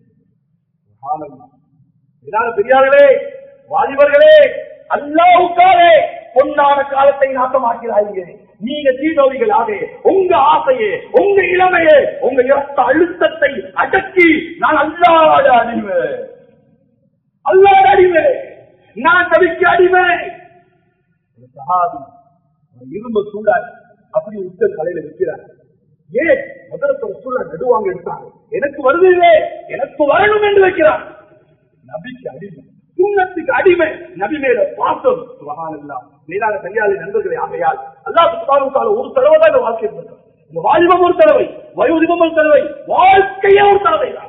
இதனால பெரியார்களே வாலிபர்களே அல்லாவுக்காலே பொன்னான காலத்தை நாட்டமாக்கிறாங்க நீங்க தீனோவிகளாக உங்க ஆசையே உங்க இளமையே உங்க இரத்த அழுத்தத்தை அடக்கி நான் அல்லாத அடிமை அல்லாத அடிமை நான் தவிக்க அடிமை ஒரு சஹாபி ஒரு இரும்பு சூழல் அப்படி உத்த தலையில வைக்கிறார் ஏன் முதல்ல ஒரு சூழல் நடுவாங்க எடுத்தாங்க எனக்கு வருதில்லை எனக்கு வரணும் என்று வைக்கிறார் நபிக்கு அடிமை சுண்ணத்துக்கு அடிமை நபி மேல பாசம் சுபஹானல்லா மேலான கல்யாணி நண்பர்களை ஆகையால் அல்லாஹ் சுபானுக்கால ஒரு தடவை தான் இந்த வாழ்க்கை இருந்திருக்கு. இந்த வாலிபம் ஒரு தடவை வயோதிபம் ஒரு தடவை வாழ்க்கையே ஒரு தடவை தான்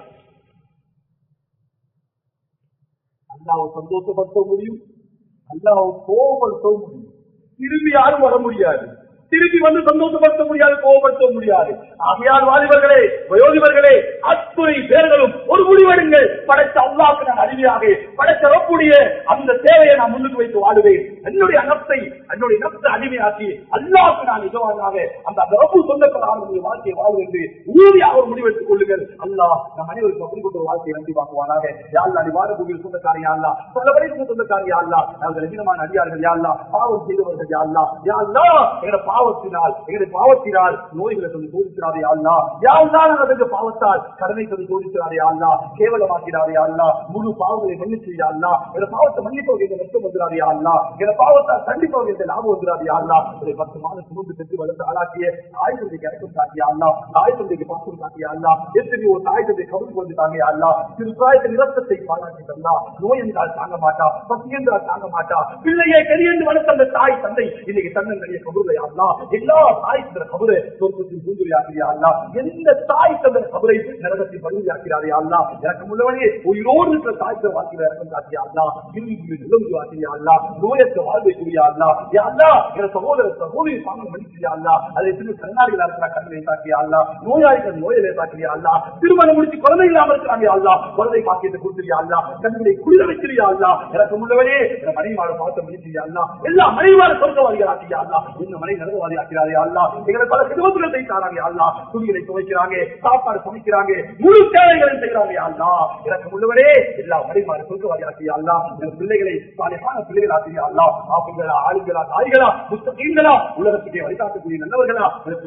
அல்லாவை சந்தோஷப்படுத்த முடியும் அல்லாவை கோபப்படுத்த முடியும் திரும்பி யாரும் வர முடியாது திரும்பி வந்து சந்தோஷப்படுத்த முடியாது கோபப்படுத்த முடியாது ஆகையால் வாலிபர்களே வயோதிபர்களே அத்துறை பேர்களும் ஒரு முடிவெடுங்கள் படைத்த அல்லாக்கு நான் அறிவியாக படைத்த ரப்புடைய அந்த தேவையை நான் முன்னுக்கு வைத்து வாழுவேன் என்னுடைய நப்சை என்னுடைய நப்சை அடிமையாக்கி அல்லாவுக்கு நான் நிஜமாக அந்த அந்த ரப்பு சொந்தக்களாக வாழ்க்கையை வாழ்வு என்று உறுதியாக ஒரு முடிவெடுத்துக் கொள்ளுங்கள் அல்லாஹ் நம் அனைவருக்கும் அப்படிப்பட்ட ஒரு வாழ்க்கையை நன்றி பார்க்குவானாக யாழ்லா நீ வார பூமியில் சொந்தக்காரி யாழ்லா சொல்லபடி சொந்தக்காரி யாழ்லா நாங்கள் அதிகமான அடியார்கள் யாழ்லா பாவம் செய்தவர்கள் யாழ்லா யாழ்லா எங்க பாவத்தினால் எங்களுடைய பாவத்தினால் நோய்களை சொல்லி சோதிக்கிறாரே யாழ்லா யாழ்லா நாங்கள் பாவத்தால் கடனை சொல்லி சோதிக்கிறாரே யாழ்லா கேவலமாக்கிறாரே யாழ்லா முழு பாவங்களை மன்னிச்சு யாழ்லா எங்க பாவத்தை மன்னிப்பவர்கள் எங்க நஷ்டம் வந்துடாதே யாழ்லா எங்க பாவத்தால் கண்டிப்பவர்கள் எங்க லாபம் வந்துடாதே யாழ்லா ஒரு பத்து மாதம் சுமந்து பெற்று வளர்ந்து ஆளாக்கிய தாய் தந்தைக்கு இறக்கம் காட்டியா அல்லா தாய் தந்தைக்கு பாசம் காட்டியா அல்லா எத்தனை ஒரு தாய் தந்தை கவுந்து கொண்டுட்டாங்க அல்லா சிறு பிராயத்தை நிரப்பத்தை பாராட்டி தந்தா நோய் என்றால் தாங்க மாட்டா பசி என்றால் தாங்க மாட்டா பிள்ளையை கரியென்று வளர்த்த அந்த தாய் தந்தை இன்னைக்கு தன்னன் நிறைய கபுரை அல்லா எல்லா தாய் தந்த கபுரை தோற்றத்தின் பூஞ்சுரி ஆக்கிறியா அல்லா எந்த தாய் தந்த கபுரை நரகத்தின் படுகொலை ஆக்கிறாரே அல்லா எனக்கு முள்ளவனே உயிரோடு இருக்கிற தாய் தந்த வாழ்க்கையில இறக்கம் காட்டியா அல்லா இரும்பு நிலவு ஆக்கிறியா அல்லா நோயற்ற வாழ்வை கூடியா அல்லா யா அல்லா என சகோதர சகோதரி சாமி மன்னிச்சியா அல்லா அதை பின்பு கண்ணாடிகள் இருக்கிற கண்களை தாக்கியா அல்லா நோயாளிகள் நோயிலே தாக்கியா அல்லா திருமணம் முடிச்சு குழந்தை இல்லாம இருக்கிறாங்க அல்லா குழந்தை பாக்கியத்தை கொடுத்துறியா அல்லா கண்களை குளிர வைக்கிறியா அல்லா எனக்கு முன்னவரே என் மனைவிமார பார்த்து முடிச்சியா அல்லா எல்லா மனைவிமார சொர்க்கவாதிகள் ஆக்கியா அல்லா இந்த மனை நரகவாதி ஆக்கிறாரே அல்லா எங்களை பல சிறுவத்துகள் செய்கிறாங்க அல்லா துணிகளை துவைக்கிறாங்க சாப்பாடு சமைக்கிறாங்க முழு தேவைகளை செய்கிறாங்க அல்லா எனக்கு முன்னவரே எல்லா மனைவிமார சொர்க்கவாதி ஆக்கியா அல்லா என் பிள்ளைகளை சாலையான பிள்ளைகள் ஆக்கியா அல்லா ஆப்பிங்களா ஆளுங்களா தாய்களா முஸ்தகீன்களா உலகத்துக்கே வழிகாட்டக்கூடிய நல்லவர்களா என் பிள்ளைகளை ஆக்கியா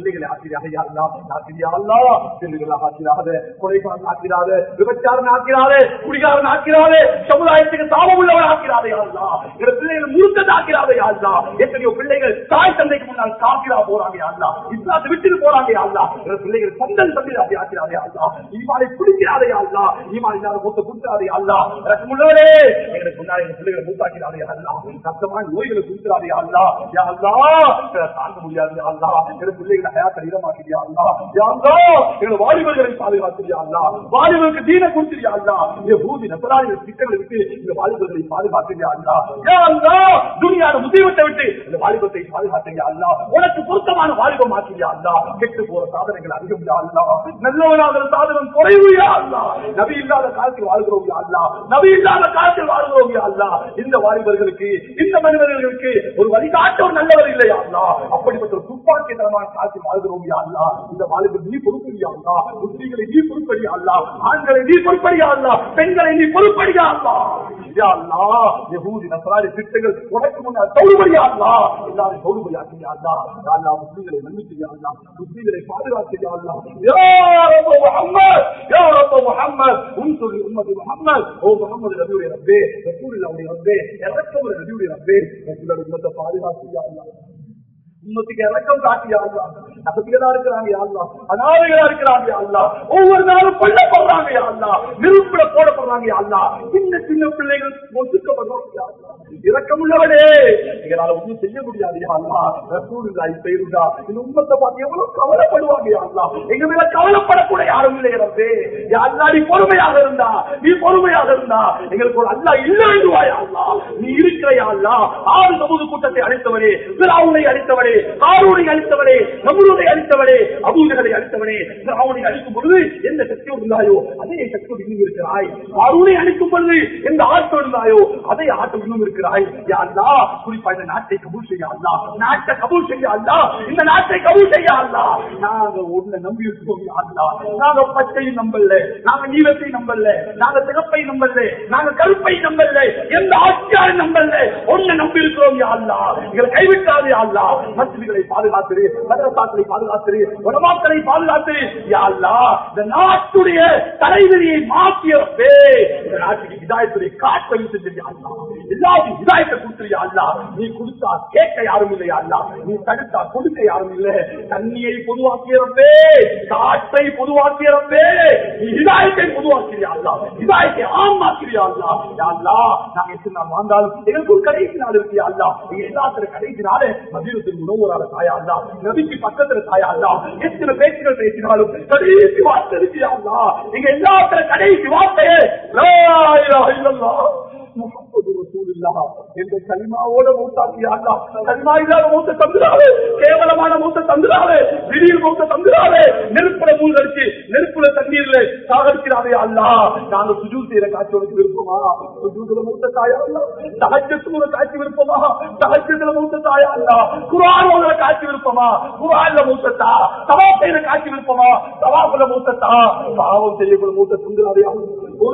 ஆக்கிராக யாழ்லா ஆக்கிரியா அல்லா திருவிழா ஆக்கிறாத கொலைகாரன் ஆக்கிறாத விபச்சாரன் ஆக்கிறாத குடிகாரன் ஆக்கிறாத சமுதாயத்துக்கு தாபம் உள்ளவன் ஆக்கிறாதே அல்லா எங்க பிள்ளைகள் முழுக்கத்தை ஆக்கிறாதே அல்லா எத்தனையோ பிள்ளைகள் தாய் தந்தைக்கு முன்னால் காக்கிறா போறாங்க அல்லா இஸ்லாத்தை விட்டுட்டு போறாங்க அல்லா எங்க பிள்ளைகள் சந்தன் தம்பி ஆக்கிறாதே அல்லா ஈமானை பிடிக்கிறாதே அல்லா ஈமான் இல்லாத மூத்த குடுக்கிறாதே அல்லா ரசமுள்ளவரே எங்களுக்கு முன்னாடி எங்க பிள்ளைகளை மூத்தாக்கிறாதே அல்லா கஷ்டமான நோய்களை குடுக்கிறாதே அல்லா யா அல்லா இதை தாங்க முடியாது அல்லா எங்க பிள்ளைகளை ஹயாத்தை இடமாக்கிறியா அல்லா யா அல்லா எங்க வாலிபர்களை பாதுகாத்திரியா அல்லா வாலிபருக்கு தீன கொடுத்திரியா அல்லா இந்த பூமி நசராணிகள் திட்டங்களை விட்டு இந்த வாலிபர்களை பாதுகாத்திரியா அல்லா யா அல்லா துணியான முதியவத்தை விட்டு இந்த வாலிபத்தை பாதுகாத்திரியா அல்லா உனக்கு பொருத்தமான வாலிபம் ஆக்கிறியா அல்லா கெட்டு போற சாதனைகள் அதிகம் யா அல்லா நல்லவனாக சாதனம் குறைவு யா அல்லா நபி இல்லாத காலத்தில் வாழ்கிறோம் யா அல்லா நபி இல்லாத காலத்தில் வாழ்கிறோம் யா அல்லா இந்த வாலிபர்களுக்கு இந்த மனிதர்களுக்கு ஒரு வழிகாட்ட ஒரு நல்லவர் இல்லையா அல்லா அப்படிப்பட்ட ஒரு துப்பாக்கித்தனமான காலத்தில் வாழ்கிறோம் யா அல்லா இந்த வாலிபர் நீ பொறுப்படியா அல்லா முஸ்லீம்களை நீ பொறுப்படியா அல்லா ஆண்களை நீ பொறுப்படியா அல்லா பெண்களை நீ பொறுப்படியா அல்லா யா அல்லா யஹூதி நஸ்ரானி திட்டங்கள் உனக்கு முன்னால் தௌடுபடியா அல்லா எல்லாரும் தௌடுபடியாக்கியா அல்லா யா அல்லா முஸ்லீம்களை மன்னிச்சியா அல்லா முஸ்லீம்களை பாதுகாத்தியா அல்லா யா ரப்ப முஹம்மத் யா ரப்ப முஹம்மத் உன்சுர் உம்மதி முஹம்மத் ஓ முஹம்மது நபியுடைய ரப்பே ரசூலுல்லாஹுடைய ரப்பே இறக்கம் நபியுடைய ரப்பே ரசூலுல்லாஹுடைய உம்மத்தை பாதுகாத்தியா அல்லா உம்மத்துக்கு இறக்கம் காட்டியா அல்லா அகதிகளா இருக்கிறாங்க அல்லா அனாதைகளா இருக்கிறாங்க அல்லா ஒவ்வொரு நாளும் கொல்லப்படுறாங்க அல்லா நெருப்புல போடப்படுறாங்க அல்லா சின்ன சின்ன பிள்ளைகள் ஒதுக்கப்படுறாங்க அல்லா இறக்கமுள்ளவனே எங்களால ஒண்ணும் செய்ய முடியாது அல்லா ரசூலுல்லாஹி செய்யுதா இந்த உம்மத்தை பார்த்து எவ்வளவு கவலைப்படுவாங்க அல்லா எங்க மேல கவலைப்படக்கூட யாரும் இல்லை ரப்பே யா அல்லா நீ பொறுமையாக இருந்தா நீ பொறுமையாக இருந்தா எங்களுக்கு ஒரு அல்லா இல்ல வேண்டுவாயா அல்லா நீ இருக்கிறையா அல்லா ஆறு சமூக கூட்டத்தை அழைத்தவரே பிராவுனை அளித்தவனே ஆரோனை அளித்தவனே நம்முடைய அளித்தவனே அபூஜகளை அளித்தவனே பிராவுனை அளிக்கும் பொழுது எந்த சக்தியோடு இருந்தாயோ அதே சக்தியோடு இன்னும் இருக்கிறாய் ஆரோனை அளிக்கும் பொழுது எந்த ஆற்றோடு இருந்தாயோ அதே ஆற்றல் இன்னும் இருக்கிறாய் யா அல்லா குறிப்பா இந்த நாட்டை கபூல் செய்ய அல்லா நாட்டை கபூல் செய்ய அல்லா இந்த நாட்டை கபூல் செய்ய அல்லா நாங்க ஒண்ணு நம்பி இருக்கோம் யா அல்லா நாங்க பச்சையை நம்பல நாங்க நீளத்தை நம்பல நாங்க சிகப்பை நம்பல நாங்க கருப்பை நம்பல எந்த ஆட்சியாரும் நம்பல ஒண்ணு நம்பி இருக்கிறோம் யா அல்லா எங்களை கைவிட்டாது யா அல்லா மசிதிகளை பாதுகாத்திரு மதரசாக்களை பாதுகாத்திரு உடமாக்களை பாதுகாத்திரு யா அல்லா இந்த நாட்டுடைய தலைவிதியை மாற்றியவே இந்த நாட்டுக்கு இதாயத்துடைய காட்டை செஞ்சு யா அல்லா எல்லாரும் இதாயத்தை கொடுத்துறியா அல்லா நீ கொடுத்தா கேட்க யாரும் இல்லையா அல்லா நீ தடுத்தா கொடுக்க யாரும் இல்லை தண்ணியை பொதுவாக்கியறப்பே காற்றை பொதுவாக்கியறப்பே நீ இதாயத்தை பொதுவாக்கிறியா அல்லா இதாயத்தை ஆமாக்கிறியா அல்லா யா அல்லா நாங்க எத்தனை நாள் வாழ்ந்தாலும் எங்களுக்கு ஒரு கடைசி நாள் இருக்கியா அல்லா நீங்க எல்லாத்துல கடைசி நாள் மதியத்தில் உணவுறால தாயா அல்லா நபிக்கு பக்கத்துல தாயா அல்லா எத்தனை பேச்சுகள் பேசினாலும் கடைசி வார்த்தை இருக்கியா அல்லா நீங்க எல்லாத்துல கடைசி வார்த்தையே லா இலாஹ இல்லல்லாஹ் முஹம்மது ரசூலுல்லாஹ் என்ற கலிமாவோட மூத்தாக்கியா அல்லா கலிமா இல்லாத மூத்த தந்துடாது கேவலமான மூத்த தந்துடாது திடீர் மூத்த தந்துடாது நெருப்புல மூழ்கடிச்சு நெருப்புல தண்ணீர்ல சாகரிக்கிறாரே அல்லா நாங்க சுஜூ செய்யற காட்சி உனக்கு விருப்பமா சுஜூதுல மூத்த தாயா அல்லா தகஜத்துல காட்சி விருப்பமா தகஜத்துல மூத்த தாயா அல்லா குரான் ஓதுற காட்சி விருப்பமா குரான்ல மூத்தத்தா தவா செய்யற காட்சி விருப்பமா தவாப்புல மூத்தத்தா பாவம் செய்யக்கூட மூத்த தந்துடாதே ஒரு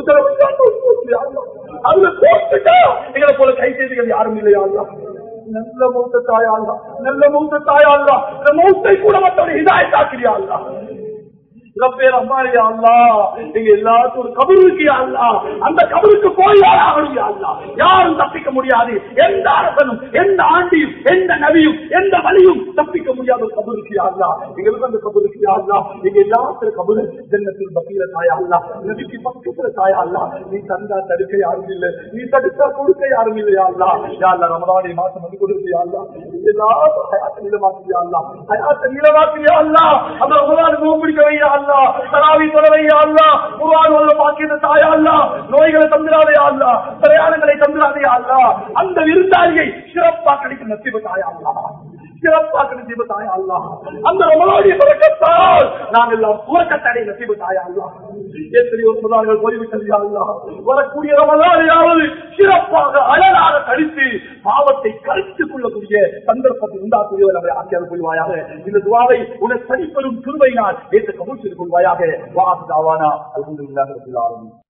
தடவை அதுல போட்டுட்டா எங்களை போல கை செய்திகள் யாரும் இல்லையா நல்ல மூத்த தாயாளா நல்ல மூத்த தாயாளா இந்த மூத்தை கூட மற்றவரை இதாயத்தாக்கிறியா அல்லா ரப்பே ரஹ்மானியா அல்லா நீங்க எல்லாத்துக்கும் ஒரு கபர் இருக்கியா அல்லா அந்த கபருக்கு போய் யாராகணும் அல்லா யாரும் தப்பிக்க முடியாது எந்த அரசனும் எந்த ஆண்டியும் எந்த நபியும் எந்த வழியும் தப்பிக்க முடியாத ஒரு கபர் இருக்கியா அல்லா எங்களுக்கு அந்த கபர் இருக்கியா அல்லா நீங்க எல்லாத்துல கபரு ஜன்னத்தில் பக்கீர தாயா அல்லா நபிக்கு பக்கத்துல தாயா அல்லா நீ தந்தா தடுக்க யாரும் இல்லை நீ தடுத்தா கொடுக்க யாரும் இல்லையா அல்லா யா அல்லா ரமதானி மாசம் வந்து கொடுக்கியா அல்லா எல்லாரும் ஹயாத்த நீளமாக்கியா அல்லா ஹயாத்த நீளமாக்கியா அல்லா அந்த ரமதானு நோம்பு பிடிக்க வையா அல்லா தராவி தொலை வையா அல்லா குர்ஆன் ஓத பாக்கியத்தை தாயா அல்லா நோய்களை தந்திராதே அல்லா பிரயாணங்களை தந்திராதே அல்லா அந்த விருந்தாளியை சிறப்பாக கிடைக்கும் நசிப தாயா அல்லா சிறப்பாக நசிப தாயா அல்லா அந்த ரமலானுடைய பறக்கத்தால் நாம் எல்லாம் சுவர்க்கத்தடை நசிப தாயா அல்லா எத்தனையோ ரமலான்கள் போய்விட்டது யா அல்லா வரக்கூடிய ரமலானையாவது சிறப்பாக அழகாக கழித்து பாவத்தை கழித்துக் கொள்ளக்கூடிய சந்தர்ப்பத்தை உண்டாக்குரியவர் நம்மை ஆக்கியார் கொள்வாயாக இந்த துவாவை உனக்கு சரிப்பெறும் கிருபையினால் ஏற்று கபூல் செய்து கொள்வாயாக வாசு தாவானா அல்ஹம்துலில்லாஹி ரப்பில் ஆலமீன்